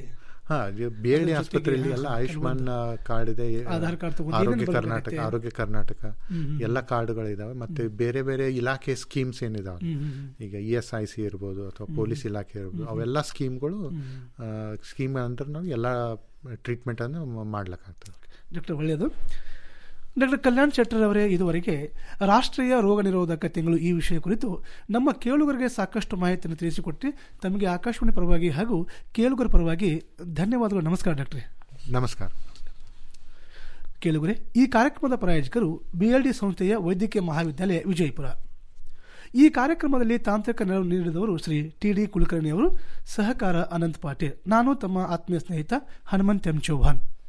ಹಾ ಬಿ ಎಲ್ ಡಿ ಅದ್ರ ಆಸ್ಪತ್ರೆಯಲ್ಲಿ ಜೊತೆಗೆ ಎಲ್ಲ ಹಾ, ಆಯುಷ್ಮಾನ್ ಕೆಲವೊಂದು ಕಾರ್ಡ್ ಇದೆ ಆಧಾರ್ ಕಾರ್ಡ್ ತಗೊಂಡು ಆರೋಗ್ಯ ಏನೇನು ಕರ್ನಾಟಕ ಬರ್ಬೇಕಾಗತ್ತೆ? ಆರೋಗ್ಯ ಕರ್ನಾಟಕ ಹ್ಮ್, ಹ್ಮ್. ಎಲ್ಲ ಕಾರ್ಡ್ಗಳಿದಾವೆ ಮತ್ತೆ ಬೇರೆ ಬೇರೆ ಇಲಾಖೆ ಸ್ಕೀಮ್ಸ್ ಏನಿದಾವೆ ಹ್ಮ್, ಹ್ಮ್, ಹ್ಮ್. ಈಗ ಇ ಎಸ್ ಐ ಸಿ ಇರ್ಬೋದು ಅಥವಾ ಹ್ಮ್. ಪೊಲೀಸ್ ಇಲಾಖೆ ಇರ್ಬೋದು ಹ್ಮ್. ಅವೆಲ್ಲ ಸ್ಕೀಮ್ಗಳು ಹ್ಮ್. ಸ್ಕೀಮ್ ಅಂದ್ರೆ ನಾವು ಎಲ್ಲ ಟ್ರೀಟ್ಮೆಂಟ್ ಅನ್ನು ಮಾಡ್ಲಿಕ್ಕಾಗ್ತದೆ ಡಾಕ್ಟರ್ ಒಳ್ಳೆಯದು ಡಾಕ್ಟರ್ ಕಲ್ಯಾಣ್ ಶೆಟ್ಟರ್ ಅವರೇ ಇದುವರೆಗೆ ರಾಷ್ಟ್ರೀಯ ರೋಗ ನಿರೋಧಕ ತಿಂಗಳು ಈ ವಿಷಯ ಕುರಿತು ನಮ್ಮ ಕೇಳುಗರಿಗೆ ಸಾಕಷ್ಟು ಮಾಹಿತಿಯನ್ನು ತಿಳಿಸಿಕೊಟ್ಟು ತಮಗೆ ಆಕಾಶವಾಣಿ ಪರವಾಗಿ ಹಾಗೂ ಕೇಳುಗರ ಪರವಾಗಿ ಧನ್ಯವಾದಗಳು ನಮಸ್ಕಾರ ಡಾಕ್ಟ್ರೆ ನಮಸ್ಕಾರ ಕೇಳುಗರೆ ಈ ಕಾರ್ಯಕ್ರಮದ ಪ್ರಾಯೋಜಕರು ಬಿಎಲ್ಡಿ ಸಂಸ್ಥೆಯ ವೈದ್ಯಕೀಯ ಮಹಾವಿದ್ಯಾಲಯ ವಿಜಯಪುರ ಈ ಕಾರ್ಯಕ್ರಮದಲ್ಲಿ ತಾಂತ್ರಿಕ ನೆರವು ನೀಡಿದವರು ಶ್ರೀ ಟಿ ಡಿ ಕುಲಕರ್ಣಿ ಅವರು ಸಹಕಾರ ಅನಂತ್ ಪಾಟೀಲ್ ನಾನು ತಮ್ಮ ಆತ್ಮೀಯ ಸ್ನೇಹಿತ ಹನುಮಂತ್ ಎಂ ಚೌಹಾನ್